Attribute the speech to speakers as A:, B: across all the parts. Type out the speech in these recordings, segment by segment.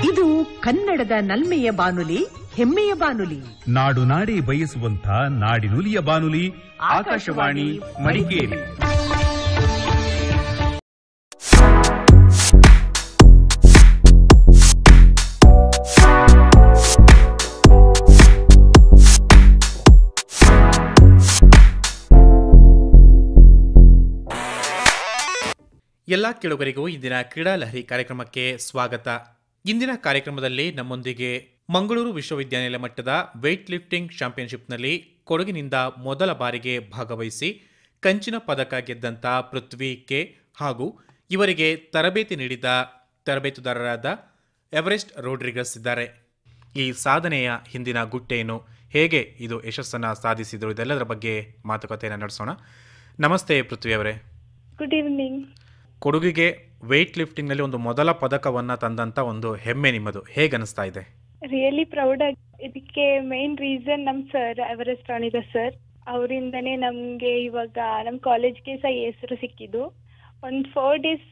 A: ಇದು ಕನ್ನಡದ ನಲ್ಮೆಯ ಬಾನುಲಿ ಹೆಮ್ಮೆಯ ಬಾನುಲಿ
B: ನಾಡು ನಾಡಿ ಬಯಸುವಂತ ನಾಡಿನುಲಿಯ ಬಾನುಲಿ ಆಕಾಶವಾಣಿ ಮಡಿಕೇರಿ
C: ಎಲ್ಲ ಕೇಳುಗರಿಗೂ ಇಂದಿನ ಕ್ರೀಡಾ ಲಹರಿ ಕಾರ್ಯಕ್ರಮಕ್ಕೆ ಸ್ವಾಗತ ಇಂದಿನ ಕಾರ್ಯಕ್ರಮದಲ್ಲಿ ನಮ್ಮೊಂದಿಗೆ ಮಂಗಳೂರು ವಿಶ್ವವಿದ್ಯಾನಿಲಯ ಮಟ್ಟದ weight ಲಿಫ್ಟಿಂಗ್ ಚಾಂಪಿಯನ್ಶಿಪ್ನಲ್ಲಿ ಕೊಡಗಿನಿಂದ ಮೊದಲ ಬಾರಿಗೆ ಭಾಗವಹಿಸಿ ಕಂಚಿನ ಪದಕ ಗೆದ್ದಂಥ ಪೃಥ್ವಿ ಕೆ ಹಾಗೂ ಇವರಿಗೆ ತರಬೇತಿ ನೀಡಿದ ತರಬೇತುದಾರರಾದ ಎವರೆಸ್ಟ್ ರೋಡ್ರಿಗಸ್ ಇದ್ದಾರೆ ಈ ಸಾಧನೆಯ ಹಿಂದಿನ ಗುಟ್ಟೇನು ಹೇಗೆ ಇದು ಯಶಸ್ಸನ್ನು ಸಾಧಿಸಿದರು ಇದೆಲ್ಲದರ ಬಗ್ಗೆ ಮಾತುಕತೆಯನ್ನು ನಡೆಸೋಣ ನಮಸ್ತೆ ಪೃಥ್ವಿ ಅವರೇ
D: ಗುಡ್ ಈವ್ನಿಂಗ್
C: ಕೊಡಗಿಗೆ ವೆಯ್ಟ್ ಲಿಫ್ಟಿಂಗ್ನಲ್ಲಿ ಒಂದು ಮೊದಲ ಪದಕವನ್ನು ತಂದಂಥ ಒಂದು ಹೆಮ್ಮೆ ನಿಮ್ಮದು ಹೇಗೆ ಅನಿಸ್ತಾ ಇದೆ
D: ರಿಯಲಿ ಪ್ರೌಡ್ ಆಗಿ ಇದಕ್ಕೆ ಮೇನ್ ರೀಸನ್ ನಮ್ ಸರ್ ಎವರೆಸ್ಟ್ ರಾಣಿದ ಸರ್ ಅವರಿಂದನೇ ನಮ್ಗೆ ಇವಾಗ ನಮ್ ಕಾಲೇಜ್ಗೆ ಸಹ ಈ ಹೆಸರು ಸಿಕ್ಕಿದ್ದು ಒಂದ್ ಫೋರ್ ಡೇಸ್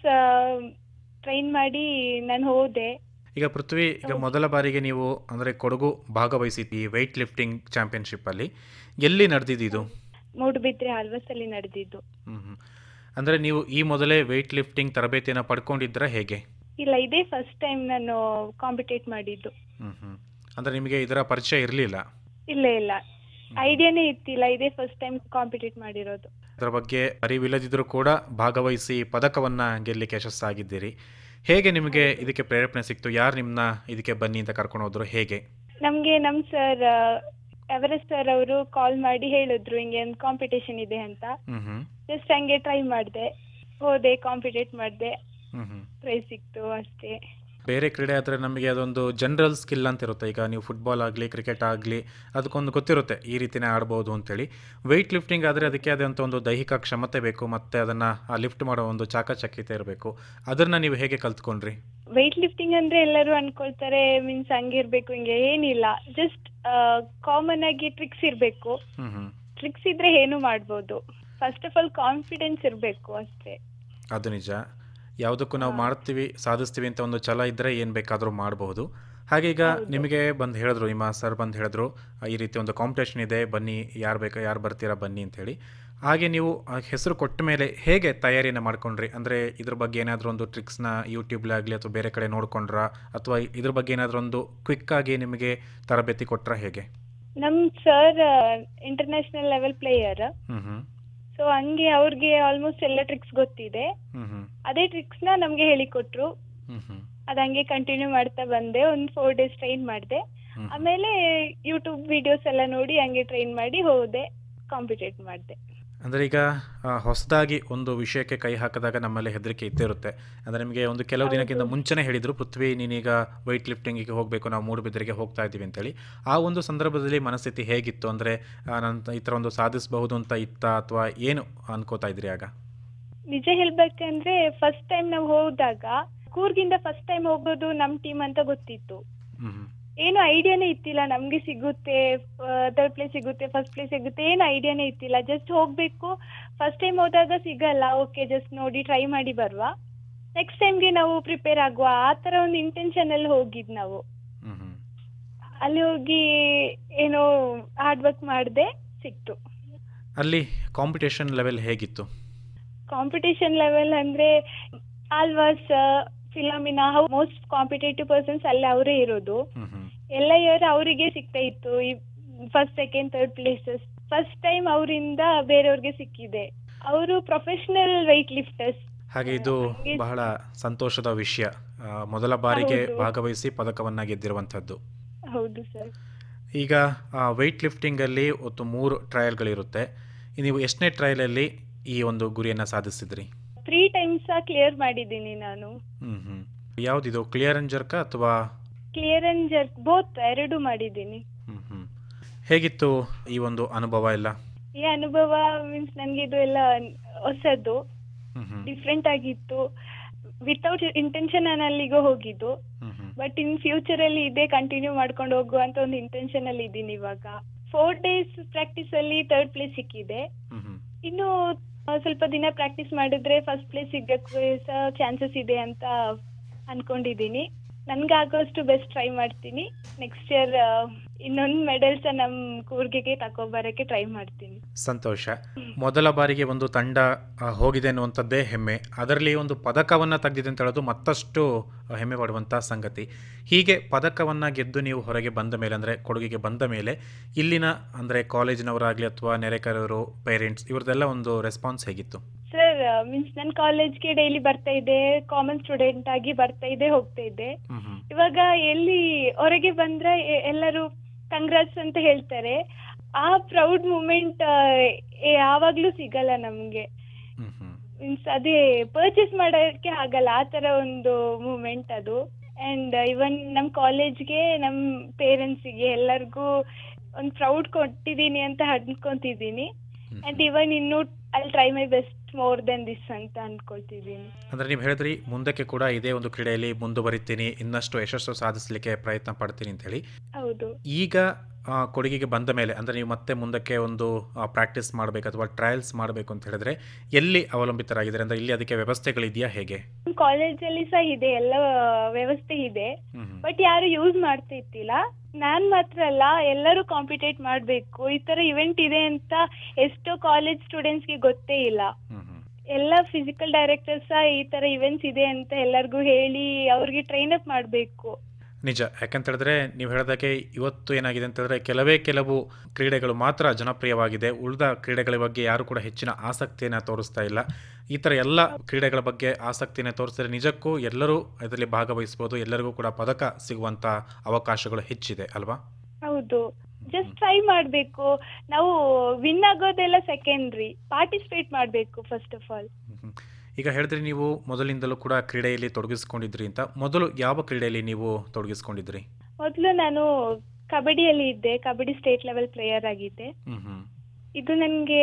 D: ಟ್ರೈನ್ ಮಾಡಿ ನಾನು ಹೋದೆ
C: ಈಗ ಪೃಥ್ವಿ ಈಗ ಮೊದಲ ಬಾರಿಗೆ ನೀವು ಅಂದರೆ ಕೊಡಗು ಭಾಗವಹಿಸಿದ್ದು ಈ ವೆಯ್ಟ್ ಲಿಫ್ಟಿಂಗ್ ಚಾಂಪಿಯನ್ಶಿಪ್ಪಲ್ಲಿ ಎಲ್ಲಿ ನಡೆದಿದ್ದು ಇದು
D: ಮೂಡುಬಿದ್ರೆ ಆಲ್ವಸ್ ಅಲ್ಲಿ ನಡೆದಿದ್ದು
C: ಹ್ಮ್ ಹ್ಮ್. ಅಂದರೆ ನೀವು ಈ ಮೊದಲೇ ವೆಯ್ಟ್ ಲಿಫ್ಟಿಂಗ್ ತರಬೇತಿಯನ್ನು ಪಡ್ಕೊಂಡಿದ್ದೀರಾ ಹೇಗೆ
D: ಇಲ್ಲ ಇದೇ ಫಸ್ಟ್ ಟೈಮ್ ನಾನು ಕಾಂಪಿಟೇಟ್ ಮಾಡಿದ್ದು
C: ಹ್ಮ್ ಹ್ಮ್. ಅಂದರೆ ನಿಮಗೆ ಇದರ ಪರಿಚಯ ಇರಲಿಲ್ಲ
D: ಇಲ್ಲ ಇಲ್ಲ ಐಡಿಯಾನೇ ಇತ್ತಿಲ್ಲ ಇದೇ ಫಸ್ಟ್ ಟೈಮ್ ಕಾಂಪಿಟೇಟ್ ಮಾಡಿರೋದು
C: ಅದರ ಬಗ್ಗೆ ಅರಿವಿಲ್ಲದಿದ್ದರೂ ಕೂಡ ಭಾಗವಹಿಸಿ ಪದಕವನ್ನು ಗೆಲ್ಲಲಿಕ್ಕೆ ಯಶಸ್ಸಾಗಿದ್ದೀರಿ ಹೇಗೆ ನಿಮಗೆ ಇದಕ್ಕೆ ಪ್ರೇರೇಪಣೆ ಸಿಕ್ತು ಯಾರು ನಿಮ್ಮನ್ನ ಇದಕ್ಕೆ ಬನ್ನಿ ಅಂತ ಕರ್ಕೊಂಡು ಹೋದ್ರು ಹೇಗೆ
D: ನಮ್ಗೆ ನಮ್ ಸರ್ ಎವರೆಸ್ಟ್ ಸರ್ ಅವರು ಕಾಲ್ ಮಾಡಿ ಹೇಳಿದ್ರು ಹಿಂಗೆ ಒಂದು ಕಾಂಪಿಟೇಷನ್ ಇದೆ ಅಂತ
C: ಹ್ಮ್ ಹ್ಮ್
D: ಜಸ್ಟ್ ಹಂಗೆ ಟ್ರೈ ಮಾಡಿದೆ ಹೋದೆ ಕಾಂಪಿಟೇಟ್ ಮಾಡಿದೆ
C: ಹ್ಮ್ ಹ್ಮ್
D: ಪ್ರೈಸ್ ಸಿಕ್ತು ಅಷ್ಟೇ
C: ಬೇರೆ ಕ್ರೀಡೆ ಆದರೆ ನಮಗೆ ಅದೊಂದು ಜನರಲ್ ಸ್ಕಿಲ್ ಅಂತ ಇರುತ್ತೆ ಈಗ ನೀವು ಫುಟ್ಬಾಲ್ ಆಗಲಿ ಕ್ರಿಕೆಟ್ ಆಗಲಿ ಅದಕ್ಕೊಂದು ಗೊತ್ತಿರುತ್ತೆ ಈ ರೀತಿನೇ ಆಡ್ಬೋದು ಅಂತೇಳಿ ವೆಯ್ಟ್ ಲಿಫ್ಟಿಂಗ್ ಆದರೆ ಅದಕ್ಕೆ ಆದಂಥ ಒಂದು ದೈಹಿಕ ಕ್ಷಮತೆ ಬೇಕು ಮತ್ತು ಅದನ್ನು ಲಿಫ್ಟ್ ಮಾಡೋ ಒಂದು ಚಾಕಚಕ್ಯತೆ ಇರಬೇಕು ಅದನ್ನು ನೀವು ಹೇಗೆ ಕಲ್ತ್ಕೊಂಡ್ರಿ
D: ವೆಯ್ಟ್ ಲಿಫ್ಟಿಂಗ್ ಅಂದ್ರೆ ಎಲ್ಲರೂ ಅನ್ಕೊಳ್ತಾರೆ ಮೀನ್ಸ್ ಹಂಗಿರ್ಬೇಕು ಹಿಂಗೆ ಏನಿಲ್ಲ ಜಸ್ಟ್ ಕಾಮನ್ ಆಗಿ ಟ್ರಿಕ್ಸ್ ಇರ್ಬೇಕು
C: ಹ್ಞೂ ಹ್ಞೂ
D: ಟ್ರಿಕ್ಸ್ ಇದ್ರೆ ಏನು ಮಾಡ್ಬೋದು ಫಸ್ಟ್ ಆಫ್ ಆಲ್ ಕಾನ್ಫಿಡೆನ್ಸ್ ಇರ್ಬೇಕು ಅಷ್ಟೇ
C: ಅದು ನಿಜ ಯಾವುದಕ್ಕೂ ನಾವು ಮಾಡ್ತೀವಿ ಸಾಧಿಸ್ತೀವಿ ಅಂತ ಒಂದು ಛಲ ಇದ್ದರೆ ಏನು ಬೇಕಾದರೂ ಮಾಡಬಹುದು ಹಾಗೆ ಈಗ ನಿಮಗೆ ಬಂದು ಹೇಳಿದ್ರು ನಿಮ್ಮ ಸರ್ ಬಂದು ಹೇಳಿದ್ರು ಆ, ಈ ರೀತಿ ಒಂದು ಕಾಂಪಿಟೇಷನ್ ಇದೆ ಬನ್ನಿ ಯಾರು ಬೇಕಾ ಯಾರು ಬರ್ತೀರಾ ಬನ್ನಿ ಅಂತೇಳಿ ಹಾಗೆ ನೀವು ಆ ಹೆಸರು ಕೊಟ್ಟ ಮೇಲೆ ಹೇಗೆ ತಯಾರಿಯನ್ನು ಮಾಡ್ಕೊಂಡ್ರಿ ಅಂದರೆ ಇದ್ರ ಬಗ್ಗೆ ಏನಾದರೂ ಒಂದು ಟ್ರಿಕ್ಸ್ನ ಯೂಟ್ಯೂಬ್ಲಾಗಲಿ ಅಥವಾ ಬೇರೆ ಕಡೆ ನೋಡ್ಕೊಂಡ್ರಾ ಅಥವಾ ಇದ್ರ ಬಗ್ಗೆ ಏನಾದರೂ ಒಂದು ಕ್ವಿಕ್ಕಾಗಿ ನಿಮಗೆ ತರಬೇತಿ ಕೊಟ್ರಾ ಹೇಗೆ
D: ನಮ್ ಸರ್ ಇಂಟರ್ನ್ಯಾಷನಲ್ ಲೆವೆಲ್ ಪ್ಲೇಯರ್
C: ಹ್ಞೂ ಹ್ಞೂ
D: ಸೊ ಹಂಗೆ ಅವ್ರಿಗೆ ಆಲ್ಮೋಸ್ಟ್ ಎಲ್ಲ ಟ್ರಿಕ್ಸ್ ಗೊತ್ತಿದೆ
C: ಹ್ಞೂ ಹ್ಞೂ
D: ಅದೇ ಟ್ರಿಕ್ಸ್ ನ ನಮ್ಗೆ ಹೇಳಿಕೊಟ್ರು
C: ಹ್ಞೂ ಹ್ಞೂ
D: ಅದ್ ಹಂಗೆ ಕಂಟಿನ್ಯೂ ಮಾಡ್ತಾ ಬಂದೆ ಒಂದ್ ಫೋರ್ ಡೇಸ್ ಟ್ರೈನ್ ಮಾಡಿದೆ
C: ಹ್ಞೂ
D: ಆಮೇಲೆ ಯೂಟ್ಯೂಬ್ ವಿಡಿಯೋಸ್ ಎಲ್ಲ ನೋಡಿ ಹಂಗೆ ಟ್ರೈನ್ ಮಾಡಿ ಹೋದೆ ಕಾಂಪಿಟೇಟ್ ಮಾಡಿದೆ
C: ಅಂದರೆ ಈಗ ಆ, ಹೊಸದಾಗಿ ಒಂದು ವಿಷಯಕ್ಕೆ ಕೈ ಹಾಕಿದಾಗ ನಮ್ಮಲ್ಲಿ ಹೆದರಿಕೆ ಇದ್ದೇ ಇರುತ್ತೆ ಅಂದರೆ ನಿಮಗೆ ಒಂದು ಕೆಲವು ದಿನಕ್ಕಿಂತ ಮುಂಚೆನೇ ಹೇಳಿದರು ಪೃಥ್ವಿ ನೀನೀಗ ವೆಯ್ಟ್ ಲಿಫ್ಟಿಂಗಿಗೆ ಹೋಗಬೇಕು ನಾವು ಮೂಡುಬಿದ್ರಿಗೆ ಹೋಗ್ತಾ ಇದ್ದೀವಿ ಅಂತೇಳಿ ಆ ಒಂದು ಸಂದರ್ಭದಲ್ಲಿ ಮನಸ್ಥಿತಿ ಹೇಗಿತ್ತು ಅಂದರೆ ನಾನು ಈ ಥರ ಒಂದು ಸಾಧಿಸಬಹುದು ಅಂತ ಇತ್ತ ಅಥವಾ ಏನು ಅನ್ಕೋತಾ ಇದ್ರಿ ಆಗ
D: ನಿಜ ಹೇಳ್ಬೇಕಂದ್ರೆ ಫಸ್ಟ್ ಟೈಮ್ ನಾವು ಹೋದಾಗ ಕೂರ್ಗಿಂದ ಫಸ್ಟ್ ಟೈಮ್ ಹೋಗೋದು ನಮ್ ಟೀಮ್ ಅಂತ ಗೊತ್ತಿತ್ತು
C: ಹ್ಞೂ ಹ್ಞೂ
D: ಏನು ಐಡಿಯಾನೇ ಇತ್ತಿಲ್ಲ ನಮ್ಗೆ ಸಿಗುತ್ತೆ ಥರ್ಡ್ ಪ್ಲೇಸ್ ಸಿಗುತ್ತೆ ಫಸ್ಟ್ ಪ್ಲೇಸ್ ಸಿಗುತ್ತೆ ಏನು ಐಡಿಯಾನೇ ಇತ್ತಿಲ್ಲ ಜಸ್ಟ್ ಹೋಗ್ಬೇಕು ಫಸ್ಟ್ ಟೈಮ್ ಹೋದಾಗ ಸಿಗಲ್ಲ ಓಕೆ ಜಸ್ಟ್ ನೋಡಿ ಟ್ರೈ ಮಾಡಿ ಬರುವ ನೆಕ್ಸ್ಟ್ ಟೈಮ್ಗೆ ನಾವು ಪ್ರಿಪೇರ್ ಆಗುವ ಆ ಥರ ಒಂದು ಇಂಟೆನ್ಷನ್ ಅಲ್ಲಿ ಹೋಗಿದ್ ನಾವು
C: ಹ್ಞೂ ಹ್ಞೂ
D: ಅಲ್ಲಿ ಹೋಗಿ ಏನೋ ಹಾರ್ಡ್ ವರ್ಕ್ ಮಾಡಿದೆ ಸಿಕ್ತು
C: ಅಲ್ಲಿ ಕಾಂಪಿಟೇಷನ್ ಲೆವೆಲ್ ಹೇಗಿತ್ತು
D: ಕಾಂಪಿಟೇಷನ್ ಲೆವೆಲ್ ಅಂದ್ರೆ Alva's Philomena most competitive persons ಅಲ್ಲಿ ಅವರೇ ಇರೋದು
C: ಹ್ಞೂ ಹ್ಞೂ
D: ಎಲ್ಲ ಇಯರ್ ಅವರಿಗೆ ಸಿಗ್ತಾ ಇತ್ತು first second third places first time ಅವರಿಂದ ಬೇರೆಯವ್ರಿಗೆ ಸಿಕ್ಕಿದೆ ಅವರು ಪ್ರೊಫೆಷನಲ್ ವೆಯ್ಟ್ ಲಿಫ್ಟರ್ಸ್
C: ಹಾಗೆ ಇದು ಬಹಳ ಸಂತೋಷದ ವಿಷಯ ಆ, ಮೊದಲ ಬಾರಿಗೆ
D: ಹೌದು.
C: ಭಾಗವಹಿಸಿ ಪದಕವನ್ನು ಗೆದ್ದಿರುವಂಥದ್ದು
D: ಹೌದು ಸರ್
C: ಈಗ ವೆಯ್ಟ್ ಲಿಫ್ಟಿಂಗಲ್ಲಿ ಒಟ್ಟು ಮೂರು ಟ್ರಯಲ್ಗಳಿರುತ್ತೆ ನೀವು ಎಷ್ಟನೇ ಟ್ರಯಲಲ್ಲಿ ಈ ಒಂದು ಗುರಿಯನ್ನು ಸಾಧಿಸಿದ್ರಿ
D: ತ್ರೀ ಟೈಮ್ಸ್ ಕ್ಲಿಯರ್ ಮಾಡಿದ್ದೀನಿ ನಾನು
C: ಹ್ಞೂ ಹ್ಞೂ ಯಾವುದಿದು ಕ್ಲಿಯರ್ ಅಂಡ್ ಜರ್ಕ ಅಥವಾ
D: ಕ್ಲಿಯರ್ ಅಂಡ್ ಜರ್ಕ್ ಬೋತ್ ಎರಡು ಮಾಡಿದ್ದೀನಿ
C: ಹ್ಞೂ ಹ್ಞೂ ಹೇಗಿತ್ತು ಈ ಒಂದು ಅನುಭವ ಎಲ್ಲ
D: ಈ ಅನುಭವ ಮೀನ್ಸ್ ನನಗೆ ಇದು ಎಲ್ಲ ಹೊಸದು
C: ಹ್ಞೂ ಹ್ಞೂ
D: ಡಿಫ್ರೆಂಟ್ ಆಗಿತ್ತು ವಿತೌಟ್ ಇಂಟೆನ್ಷನ್ ನಾನು ಅಲ್ಲಿಗೆ ಹೋಗಿದ್ದು
C: ಹ್ಞೂ ಹ್ಞೂ
D: ಬಟ್ ಇನ್ ಫ್ಯೂಚರ್ ಅಲ್ಲಿ ಇದೇ ಕಂಟಿನ್ಯೂ ಮಾಡ್ಕೊಂಡು ಹೋಗುವಂತ ಒಂದು ಇಂಟೆನ್ಷನ್ ಅಲ್ಲಿ ಇದ್ದೀನಿ ಇವಾಗ ಫೋರ್ ಡೇಸ್ ಪ್ರಾಕ್ಟೀಸ್ ಅಲ್ಲಿ ಥರ್ಡ್ ಪ್ಲೇಸ್ ಸಿಕ್ಕಿದೆ
C: ಹ್ಞೂ ಹ್ಞೂ
D: ಇನ್ನು ಆ, ಸ್ವಲ್ಪ ದಿನ ಪ್ರಾಕ್ಟೀಸ್ ಮಾಡಿದ್ರೆ ಫಸ್ಟ್ ಪ್ಲೇಸ್ ಸಿಗಕ್ಕೆ ಸಹ ಚಾನ್ಸಸ್ ಇದೆ ಅಂತ ಅನ್ಕೊಂಡಿದ್ದೀನಿ ನನ್ಗೆ ಆಗೋಷ್ಟು ಬೆಸ್ಟ್ ಟ್ರೈ ಮಾಡ್ತೀನಿ ನೆಕ್ಸ್ಟ್ ಇಯರ್ ಇನ್ನೊಂದು ಮೆಡಲ್ಸ್ ನಮ್ಮ ಕೂರ್ಗಿಗೆ ತಗೊಬರಕ್ಕೆ ಟ್ರೈ ಮಾಡ್ತೀನಿ
C: ಸಂತೋಷ ಮೊದಲ ಬಾರಿಗೆ ಒಂದು ತಂಡ ಆ, ಹೋಗಿದೆ ಅನ್ನುವಂಥದ್ದೇ ಹೆಮ್ಮೆ ಅದರಲ್ಲಿ ಒಂದು ಪದಕವನ್ನು ತೆಗೆದಿದೆ ಅಂತ ಹೇಳೋದು ಮತ್ತಷ್ಟು ಆ, ಹೆಮ್ಮೆ ಪಡುವಂಥ ಸಂಗತಿ ಹೀಗೆ ಪದಕವನ್ನು ಗೆದ್ದು ನೀವು ಹೊರಗೆ ಬಂದ ಮೇಲೆ ಅಂದರೆ ಕೊಡಗಿಗೆ ಬಂದ ಮೇಲೆ ಇಲ್ಲಿನ ಅಂದರೆ ಕಾಲೇಜಿನವರಾಗಲಿ ಅಥವಾ ನೆರೆಕರವರು ಪೇರೆಂಟ್ಸ್ ಇವ್ರದ್ದೆಲ್ಲ ಒಂದು ರೆಸ್ಪಾನ್ಸ್ ಹೇಗಿತ್ತು
D: ಸರ್ ಮೀನ್ಸ್ ನನ್ನ ಕಾಲೇಜ್ಗೆ ಡೈಲಿ ಬರ್ತಾ ಇದ್ದೆ ಕಾಮನ್ ಸ್ಟೂಡೆಂಟ್ ಆಗಿ ಬರ್ತಾ ಇದ್ದೆ ಹೋಗ್ತಾ ಇದ್ದೆ
C: ಹ್ಮ್ ಹ್ಮ್
D: ಇವಾಗ ಎಲ್ಲಿ ಹೊರಗೆ ಬಂದ್ರೆ ಎ- ಎಲ್ಲರೂ ಕಂಗ್ರಾಟ್ಸ್ ಅಂತ ಹೇಳ್ತಾರೆ ಆ ಪ್ರೌಡ್ ಮೂಮೆಂಟ್ ಯಾವಾಗ್ಲೂ ಸಿಗಲ್ಲ ನಮ್ಗೆ
C: ಹ್ಮ್ ಹ್ಮ್
D: ಮೀನ್ಸ್ ಅದೇ ಪರ್ಚೇಸ್ ಮಾಡೋಕ್ಕೆ ಆಗಲ್ಲ ಆ ತರ ಒಂದು ಮೂಮೆಂಟ್ ಅದು ಅಂಡ್ ಇವನ್ ನಮ್ ಕಾಲೇಜ್ಗೆ ನಮ್ ಪೇರೆಂಟ್ಸಿಗೆ ಎಲ್ಲರಿಗೂ ಒಂದು ಪ್ರೌಡ್ ಕೊಟ್ಟಿದ್ದೀನಿ ಅಂತ ಅನ್ಕೊಂತಿದ್ದೀನಿ
C: ಹ್ಮ್
D: ಅಂಡ್ ಇವನ್ ಇನ್ನು I try my best more than this ಅಂತ ಅನ್ಕೊಳ್ತಿದ್ದೀನಿ
C: ಅಂದರೆ ನೀವು ಹೇಳಿದ್ರಿ ಮುಂದಕ್ಕೆ ಕೂಡ ಇದೇ ಒಂದು ಕ್ರೀಡೆಯಲ್ಲಿ ಮುಂದುವರಿತೀನಿ ಇನ್ನಷ್ಟು ಯಶಸ್ಸು ಸಾಧಿಸಲಿಕ್ಕೆ ಪ್ರಯತ್ನ ಪಡ್ತೀನಿ ಅಂತ ಹೇಳಿ
D: ಹೌದು
C: ಈಗ ಆ, ಕೊಡಗಿಗೆ ಬಂದ ಮೇಲೆ ಅಂದರೆ ನೀವು ಮತ್ತೆ ಮುಂದಕ್ಕೆ ಒಂದು ಪ್ರಾಕ್ಟೀಸ್ ಮಾಡಬೇಕು ಅಥವಾ ಟ್ರಯಲ್ಸ್ ಮಾಡಬೇಕು ಅಂತ ಹೇಳಿದ್ರೆ ಎಲ್ಲಿ ಅವಲಂಬಿತರಾಗಿದ್ದಾರೆ ಅಂದರೆ ಇಲ್ಲಿ ಅದಕ್ಕೆ ವ್ಯವಸ್ಥೆಗಳಿದೆಯಾ ಹೇಗೆ
D: ಕಾಲೇಜಲ್ಲಿ ಸಹ ಇದೆ ಎಲ್ಲ ವ್ಯವಸ್ಥೆ ಇದೆ
C: ಹ್ಮ್ ಹ್ಮ್.
D: ಬಟ್ ಯಾರು ಯೂಸ್ ಮಾಡ್ತಿರ್ತಿಲ್ಲ ನಾನ್ ಮಾತ್ರ ಅಲ್ಲ ಎಲ್ಲರೂ ಕಾಂಪಿಟೇಟ್ ಮಾಡ್ಬೇಕು ಈ ತರ ಇವೆಂಟ್ ಇದೆ ಅಂತ ಎಷ್ಟೋ ಕಾಲೇಜ್ ಸ್ಟೂಡೆಂಟ್ಸ್ಗೆ ಗೊತ್ತೇ ಇಲ್ಲ
C: ಹ್ಮ್ ಹ್ಮ್.
D: ಎಲ್ಲ ಫಿಸಿಕಲ್ ಡೈರೆಕ್ಟರ್ಸ್ ಸಹ ಈ ತರ ಇವೆಂಟ್ಸ್ ಇದೆ ಅಂತ ಎಲ್ಲರಿಗೂ ಹೇಳಿ ಅವ್ರಿಗೆ ಟ್ರೈನ್ ಅಪ್ ಮಾಡ್ಬೇಕು
C: ನಿಜ ಯಾಕಂತ ಹೇಳಿದ್ರೆ ನೀವು ಹೇಳಿದಾಗೆ ಇವತ್ತು ಏನಾಗಿದೆ ಅಂತ ಹೇಳಿದ್ರೆ ಕೆಲವೇ ಕೆಲವು ಕ್ರೀಡೆಗಳು ಮಾತ್ರ ಜನಪ್ರಿಯವಾಗಿದೆ ಉಳಿದ ಕ್ರೀಡೆಗಳ ಬಗ್ಗೆ ಯಾರು ಕೂಡ ಹೆಚ್ಚಿನ ಆಸಕ್ತಿಯನ್ನು ತೋರಿಸ್ತಾ ಇಲ್ಲ ಈ ಥರ ಎಲ್ಲ ಕ್ರೀಡೆಗಳ ಬಗ್ಗೆ ಆಸಕ್ತಿಯನ್ನು ತೋರಿಸಿದ್ರೆ ನಿಜಕ್ಕೂ ಎಲ್ಲರೂ ಇದರಲ್ಲಿ ಭಾಗವಹಿಸ್ಬೋದು ಎಲ್ಲರಿಗೂ ಕೂಡ ಪದಕ ಸಿಗುವಂಥ ಅವಕಾಶಗಳು ಹೆಚ್ಚಿದೆ ಅಲ್ವಾ
D: ಹೌದು ಜಸ್ಟ್ ಟ್ರೈ ಮಾಡ್ಬೇಕು ನಾವು ವಿನ್ ಆಗೋದೆಲ್ಲ ಸೆಕೆಂಡ್ರಿ ಪಾರ್ಟಿಸಿಪೇಟ್ ಮಾಡ್ಬೇಕು ಫಸ್ಟ್ ಆಫ್ ಆಲ್
C: ಹ್ಮ್. ಈಗ ಹೇಳಿದ್ರಿ ನೀವು ಮೊದಲಿಂದಲೂ ಕೂಡ ಕ್ರೀಡೆಯಲ್ಲಿ ತೊಡಗಿಸ್ಕೊಂಡಿದ್ರಿ ಅಂತ ಮೊದಲು ಯಾವ ಕ್ರೀಡೆಯಲ್ಲಿ ನೀವು ತೊಡಗಿಸ್ಕೊಂಡಿದ್ರಿ
D: ಮೊದಲು ನಾನು ಕಬಡ್ಡಿಯಲ್ಲಿ ಇದ್ದೆ ಕಬಡ್ಡಿ ಸ್ಟೇಟ್ ಲೆವೆಲ್ ಪ್ಲೇಯರ್ ಆಗಿದ್ದೆ
C: ಹ್ಮ್ ಹ್ಮ್
D: ಇದು ನನಗೆ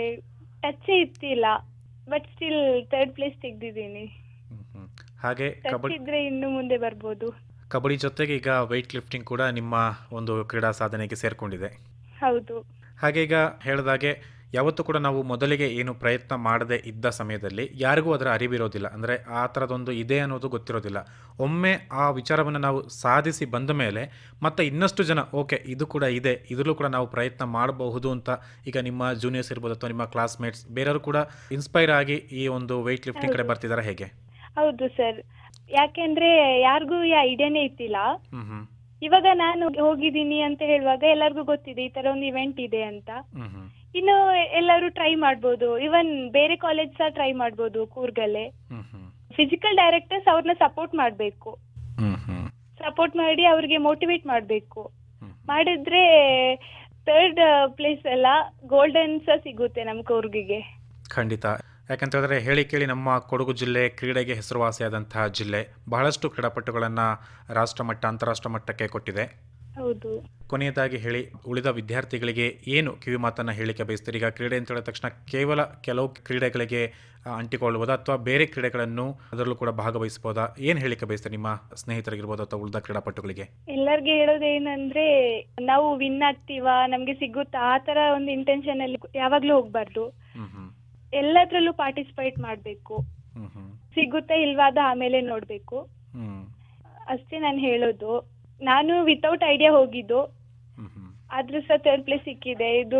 D: ಟಚ್ಚೇ ಇತ್ತಿಲ್ಲ ಬಟ್ ಸ್ಟಿಲ್ ಥರ್ಡ್ ಪ್ಲೇಸ್ ತೆಗ್ದಿದ್ದೀನಿ
C: ಹ್ಮ್ ಹ್ಮ್. ಹಾಗೆ
D: ಟಚ್
C: ಕಬಡ್ಡಿ
D: ಇದ್ರೆ ಇನ್ನು ಮುಂದೆ ಬರ್ಬೋದು
C: ಕಬಡ್ಡಿ ಜೊತೆಗೆ ಈಗ ವೆಯ್ಟ್ ಲಿಫ್ಟಿಂಗ್ ಕೂಡ ನಿಮ್ಮ ಒಂದು ಕ್ರೀಡಾ ಸಾಧನೆಗೆ ಸೇರಿಕೊಂಡಿದೆ
D: ಹೌದು
C: ಹಾಗೆ ಈಗ ಹೇಳಿದಾಗೆ ಯಾವತ್ತೂ ಕೂಡ ನಾವು ಮೊದಲಿಗೆ ಏನು ಪ್ರಯತ್ನ ಮಾಡದೇ ಇದ್ದ ಸಮಯದಲ್ಲಿ ಯಾರಿಗೂ ಅದರ ಅರಿವಿರೋದಿಲ್ಲ ಅಂದರೆ ಆ ಥರದೊಂದು ಇದೆ ಅನ್ನೋದು ಗೊತ್ತಿರೋದಿಲ್ಲ ಒಮ್ಮೆ ಆ ವಿಚಾರವನ್ನು ನಾವು ಸಾಧಿಸಿ ಬಂದ ಮೇಲೆ ಮತ್ತೆ ಇನ್ನಷ್ಟು ಜನ ಓಕೆ ಇದು ಕೂಡ ಇದೆ ಇದರಲ್ಲೂ ಕೂಡ ನಾವು ಪ್ರಯತ್ನ ಮಾಡಬಹುದು ಅಂತ ಈಗ ನಿಮ್ಮ ಜೂನಿಯರ್ಸ್ ಇರ್ಬೋದು ಅಥವಾ ನಿಮ್ಮ ಕ್ಲಾಸ್ಮೇಟ್ಸ್ ಬೇರೆಯವರು ಕೂಡ ಇನ್ಸ್ಪೈರ್ ಆಗಿ ಈ ಒಂದು ವೆಯ್ಟ್ ಲಿಫ್ಟಿಂಗ್ ಕಡೆ ಬರ್ತಿದ್ದಾರೆ ಹೇಗೆ
D: ಹೌದು ಸರ್ ಯಾಕೆಂದ್ರೆ ಯಾರಿಗೂ ಈ ಐಡಿಯಾನೇ ಇತ್ತಿಲ್ಲ
C: ಹ್ಮ್ ಹ್ಮ್
D: ಇವಾಗ ನಾನು ಹೋಗಿದ್ದೀನಿ ಅಂತ ಹೇಳುವಾಗ ಎಲ್ಲರಿಗೂ ಗೊತ್ತಿದೆ ಈ ತರ ಒಂದು ಇವೆಂಟ್ ಇದೆ ಅಂತ
C: ಹ್ಮ್ ಹ್ಮ್
D: ಇನ್ನು ಎಲ್ಲರೂ ಟ್ರೈ ಮಾಡ್ಬೋದು ಇವನ್ ಬೇರೆ ಕಾಲೇಜ್ ಸಹ ಟ್ರೈ ಮಾಡ್ಬೋದು ಕೂರ್ಗಲ್ಲೇ
C: ಹ್ಮ್ ಹ್ಮ್
D: ಫಿಸಿಕಲ್ ಡೈರೆಕ್ಟರ್ಸ್ ಅವ್ರನ್ನ ಸಪೋರ್ಟ್ ಮಾಡ್ಬೇಕು
C: ಹ್ಮ್ ಹ್ಮ್
D: ಸಪೋರ್ಟ್ ಮಾಡಿ ಅವ್ರಿಗೆ ಮೋಟಿವೇಟ್ ಮಾಡ್ಬೇಕು
C: ಹ್ಮ್
D: ಮಾಡಿದ್ರೆ ಥರ್ಡ್ ಪ್ಲೇಸ್ ಎಲ್ಲ ಗೋಲ್ಡನ್ ಸಹ ಸಿಗುತ್ತೆ ನಮ್ಮ ಕೂರ್ಗಿಗೆ
C: ಖಂಡಿತ ಯಾಕಂತ ಹೇಳಿದ್ರೆ ಹೇಳಿ ಕೇಳಿ ನಮ್ಮ ಕೊಡಗು ಜಿಲ್ಲೆ ಕ್ರೀಡೆಗೆ ಹೆಸರುವಾಸಿಯಾದಂತಹ ಜಿಲ್ಲೆ ಬಹಳಷ್ಟು ಕ್ರೀಡಾಪಟುಗಳನ್ನು ರಾಷ್ಟ್ರಮಟ್ಟ ಅಂತಾರಾಷ್ಟ್ರ ಮಟ್ಟಕ್ಕೆ ಕೊಟ್ಟಿದೆ
D: ಹೌದು
C: ಕೊನೆಯದಾಗಿ ಹೇಳಿ ಉಳಿದ ವಿದ್ಯಾರ್ಥಿಗಳಿಗೆ ಏನು ಕಿವಿ ಮಾತನ್ನು ಹೇಳಿಕೆ ಬಯಸ್ತೀರಿ ಈಗ ಕ್ರೀಡೆ ಅಂತ ಹೇಳಿದ ತಕ್ಷಣ ಕೇವಲ ಕೆಲವು ಕ್ರೀಡೆಗಳಿಗೆ ಆ, ಅಂಟಿಕೊಳ್ಳಬಹುದಾ ಅಥವಾ ಬೇರೆ ಕ್ರೀಡೆಗಳನ್ನು ಅದರಲ್ಲೂ ಕೂಡ ಭಾಗವಹಿಸ್ಬೋದಾ ಏನು ಹೇಳಿಕೆ ಬಯಸ್ತೀರಿ ನಿಮ್ಮ ಸ್ನೇಹಿತರಿಗಿರ್ಬೋದು ಅಥವಾ ಉಳಿದ ಕ್ರೀಡಾಪಟುಗಳಿಗೆ
D: ಎಲ್ಲರಿಗೆ ಹೇಳೋದೇನಂದ್ರೆ ನಾವು ವಿನ್ ಆಗ್ತೀವಾ ನಮ್ಗೆ ಸಿಗುತ್ತಾ ಆ ತರ ಒಂದು ಇಂಟೆನ್ಷನ್ ಅಲ್ಲಿ ಯಾವಾಗ್ಲೂ ಹೋಗ್ಬಾರ್ದು
C: ಹ್ಮ್ ಹ್ಮ್
D: ಎಲ್ಲದ್ರಲ್ಲೂ ಪಾರ್ಟಿಸಿಪೇಟ್ ಮಾಡ್ಬೇಕು
C: ಹ್ಮ್ ಹ್ಮ್
D: ಸಿಗುತ್ತಾ ಇಲ್ವಾದ ಆಮೇಲೆ ನೋಡ್ಬೇಕು
C: ಹ್ಮ್
D: ಅಷ್ಟೇ ನಾನು ಹೇಳೋದು ನಾನು ವಿತೌಟ್ ಐಡಿಯಾ ಹೋಗಿದ್ದು
C: ಹ್ಮ್ ಹ್ಮ್
D: ಆದ್ರೂ ಸಹ ಥರ್ಡ್ ಪ್ಲೇಸ್ ಸಿಕ್ಕಿದೆ ಇದು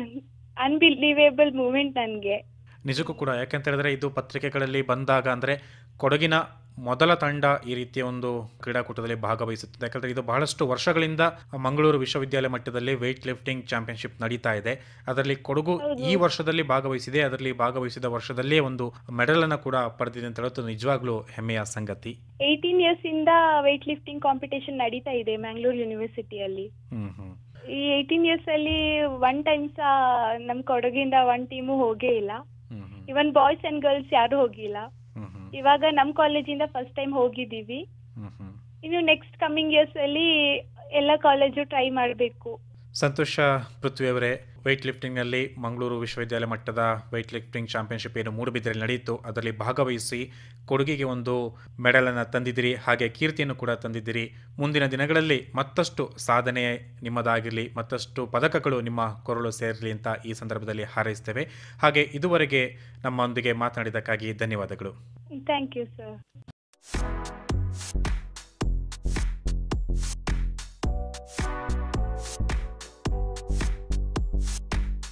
D: ಅನ್ಬಿಲೀವೇಬಲ್ ಮೂಮೆಂಟ್ ನನಗೆ
C: ನಿಜಕ್ಕೂ ಕೂಡ ಯಾಕಂತ ಹೇಳಿದ್ರೆ ಇದು ಪತ್ರಿಕೆಗಳಲ್ಲಿ ಬಂದಾಗ ಅಂದರೆ ಕೊಡಗಿನ ಮೊದಲ ತಂಡ ಈ ರೀತಿಯ ಒಂದು ಕ್ರೀಡಾಕೂಟದಲ್ಲಿ ಭಾಗವಹಿಸುತ್ತದೆ ಯಾಕಂದರೆ ಇದು ಬಹಳಷ್ಟು ವರ್ಷಗಳಿಂದ ಮಂಗಳೂರು ವಿಶ್ವವಿದ್ಯಾಲಯ ಮಟ್ಟದಲ್ಲಿ ವೆಯ್ಟ್ ಲಿಫ್ಟಿಂಗ್ ಚಾಂಪಿಯನ್ಶಿಪ್ ನಡೀತಾ ಇದೆ ಅದರಲ್ಲಿ ಕೊಡಗು
D: ಹೌದು.
C: ಈ ವರ್ಷದಲ್ಲಿ ಭಾಗವಹಿಸಿದೆ ಅದರಲ್ಲಿ ಭಾಗವಹಿಸಿದ ವರ್ಷದಲ್ಲೇ ಒಂದು ಮೆಡಲ್ ಅನ್ನು ಕೂಡ ಪಡೆದಿದೆ ಅಂತ ಹೇಳೋದು ನಿಜವಾಗ್ಲೂ ಹೆಮ್ಮೆಯ ಸಂಗತಿ
D: ಏಯ್ಟೀನ್ ಇಯರ್ಸ್ ಇಂದ ವೆಯ್ಟ್ ಲಿಫ್ಟಿಂಗ್ ಕಾಂಪಿಟೇಷನ್ ನಡೀತಾ ಇದೆ ಮ್ಯಾಂಗ್ಳೂರ್ ಯೂನಿವರ್ಸಿಟಿಯಲ್ಲಿ
C: ಹ್ಮ್ ಹ್ಮ್
D: ಈ ಏಯ್ಟೀನ್ ಇಯರ್ಸ್ ಅಲ್ಲಿ ಒನ್ ಟೈಮ್ ಸಹ ನಮ್ ಕೊಡಗಿಂದ ಒನ್ ಟೀಮು ಹೋಗೇ ಇಲ್ಲ
C: hmm hmm
D: even boys and girls ಯಾರು ಹೋಗಿಲ್ಲ
C: ಹ್ಮ್ ಹ್ಮ್
D: ಇವಾಗ ನಮ್ ಕಾಲೇಜಿಂದ ಫಸ್ಟ್ ಟೈಮ್ ಹೋಗಿದ್ದೀವಿ
C: ಹ್ಮ್ ಹ್ಮ್
D: ಇನ್ನು ನೆಕ್ಸ್ಟ್ ಕಮಿಂಗ್ ಇಯರ್ಸ್ ಅಲ್ಲಿ ಎಲ್ಲ ಕಾಲೇಜು ಟ್ರೈ ಮಾಡಬೇಕು
C: ಸಂತೋಷ ಪೃಥ್ವಿಯವರೇ ವೆಯ್ಟ್ ಲಿಫ್ಟಿಂಗ್ನಲ್ಲಿ ಮಂಗಳೂರು ವಿಶ್ವವಿದ್ಯಾಲಯ ಮಟ್ಟದ ವೆಯ್ಟ್ ಲಿಫ್ಟಿಂಗ್ ಚಾಂಪಿಯನ್ಶಿಪ್ ಏನು ಮೂಡುಬಿದ್ರೆಯಲ್ಲಿ ನಡೆಯಿತು ಅದರಲ್ಲಿ ಭಾಗವಹಿಸಿ ಕೊಡುಗೆಗೆ ಒಂದು ಮೆಡಲನ್ನು ತಂದಿದ್ದೀರಿ ಹಾಗೆ ಕೀರ್ತಿಯನ್ನು ಕೂಡ ತಂದಿದ್ದೀರಿ ಮುಂದಿನ ದಿನಗಳಲ್ಲಿ ಮತ್ತಷ್ಟು ಸಾಧನೆ ನಿಮ್ಮದಾಗಿರಲಿ ಮತ್ತಷ್ಟು ಪದಕಗಳು ನಿಮ್ಮ ಕೊರಳು ಸೇರಲಿ ಅಂತ ಈ ಸಂದರ್ಭದಲ್ಲಿ ಹಾರೈಸ್ತೇವೆ ಹಾಗೆ ಇದುವರೆಗೆ ನಮ್ಮೊಂದಿಗೆ ಮಾತನಾಡಿದ್ದಕ್ಕಾಗಿ ಧನ್ಯವಾದಗಳು
D: ಥ್ಯಾಂಕ್ ಯು ಸರ್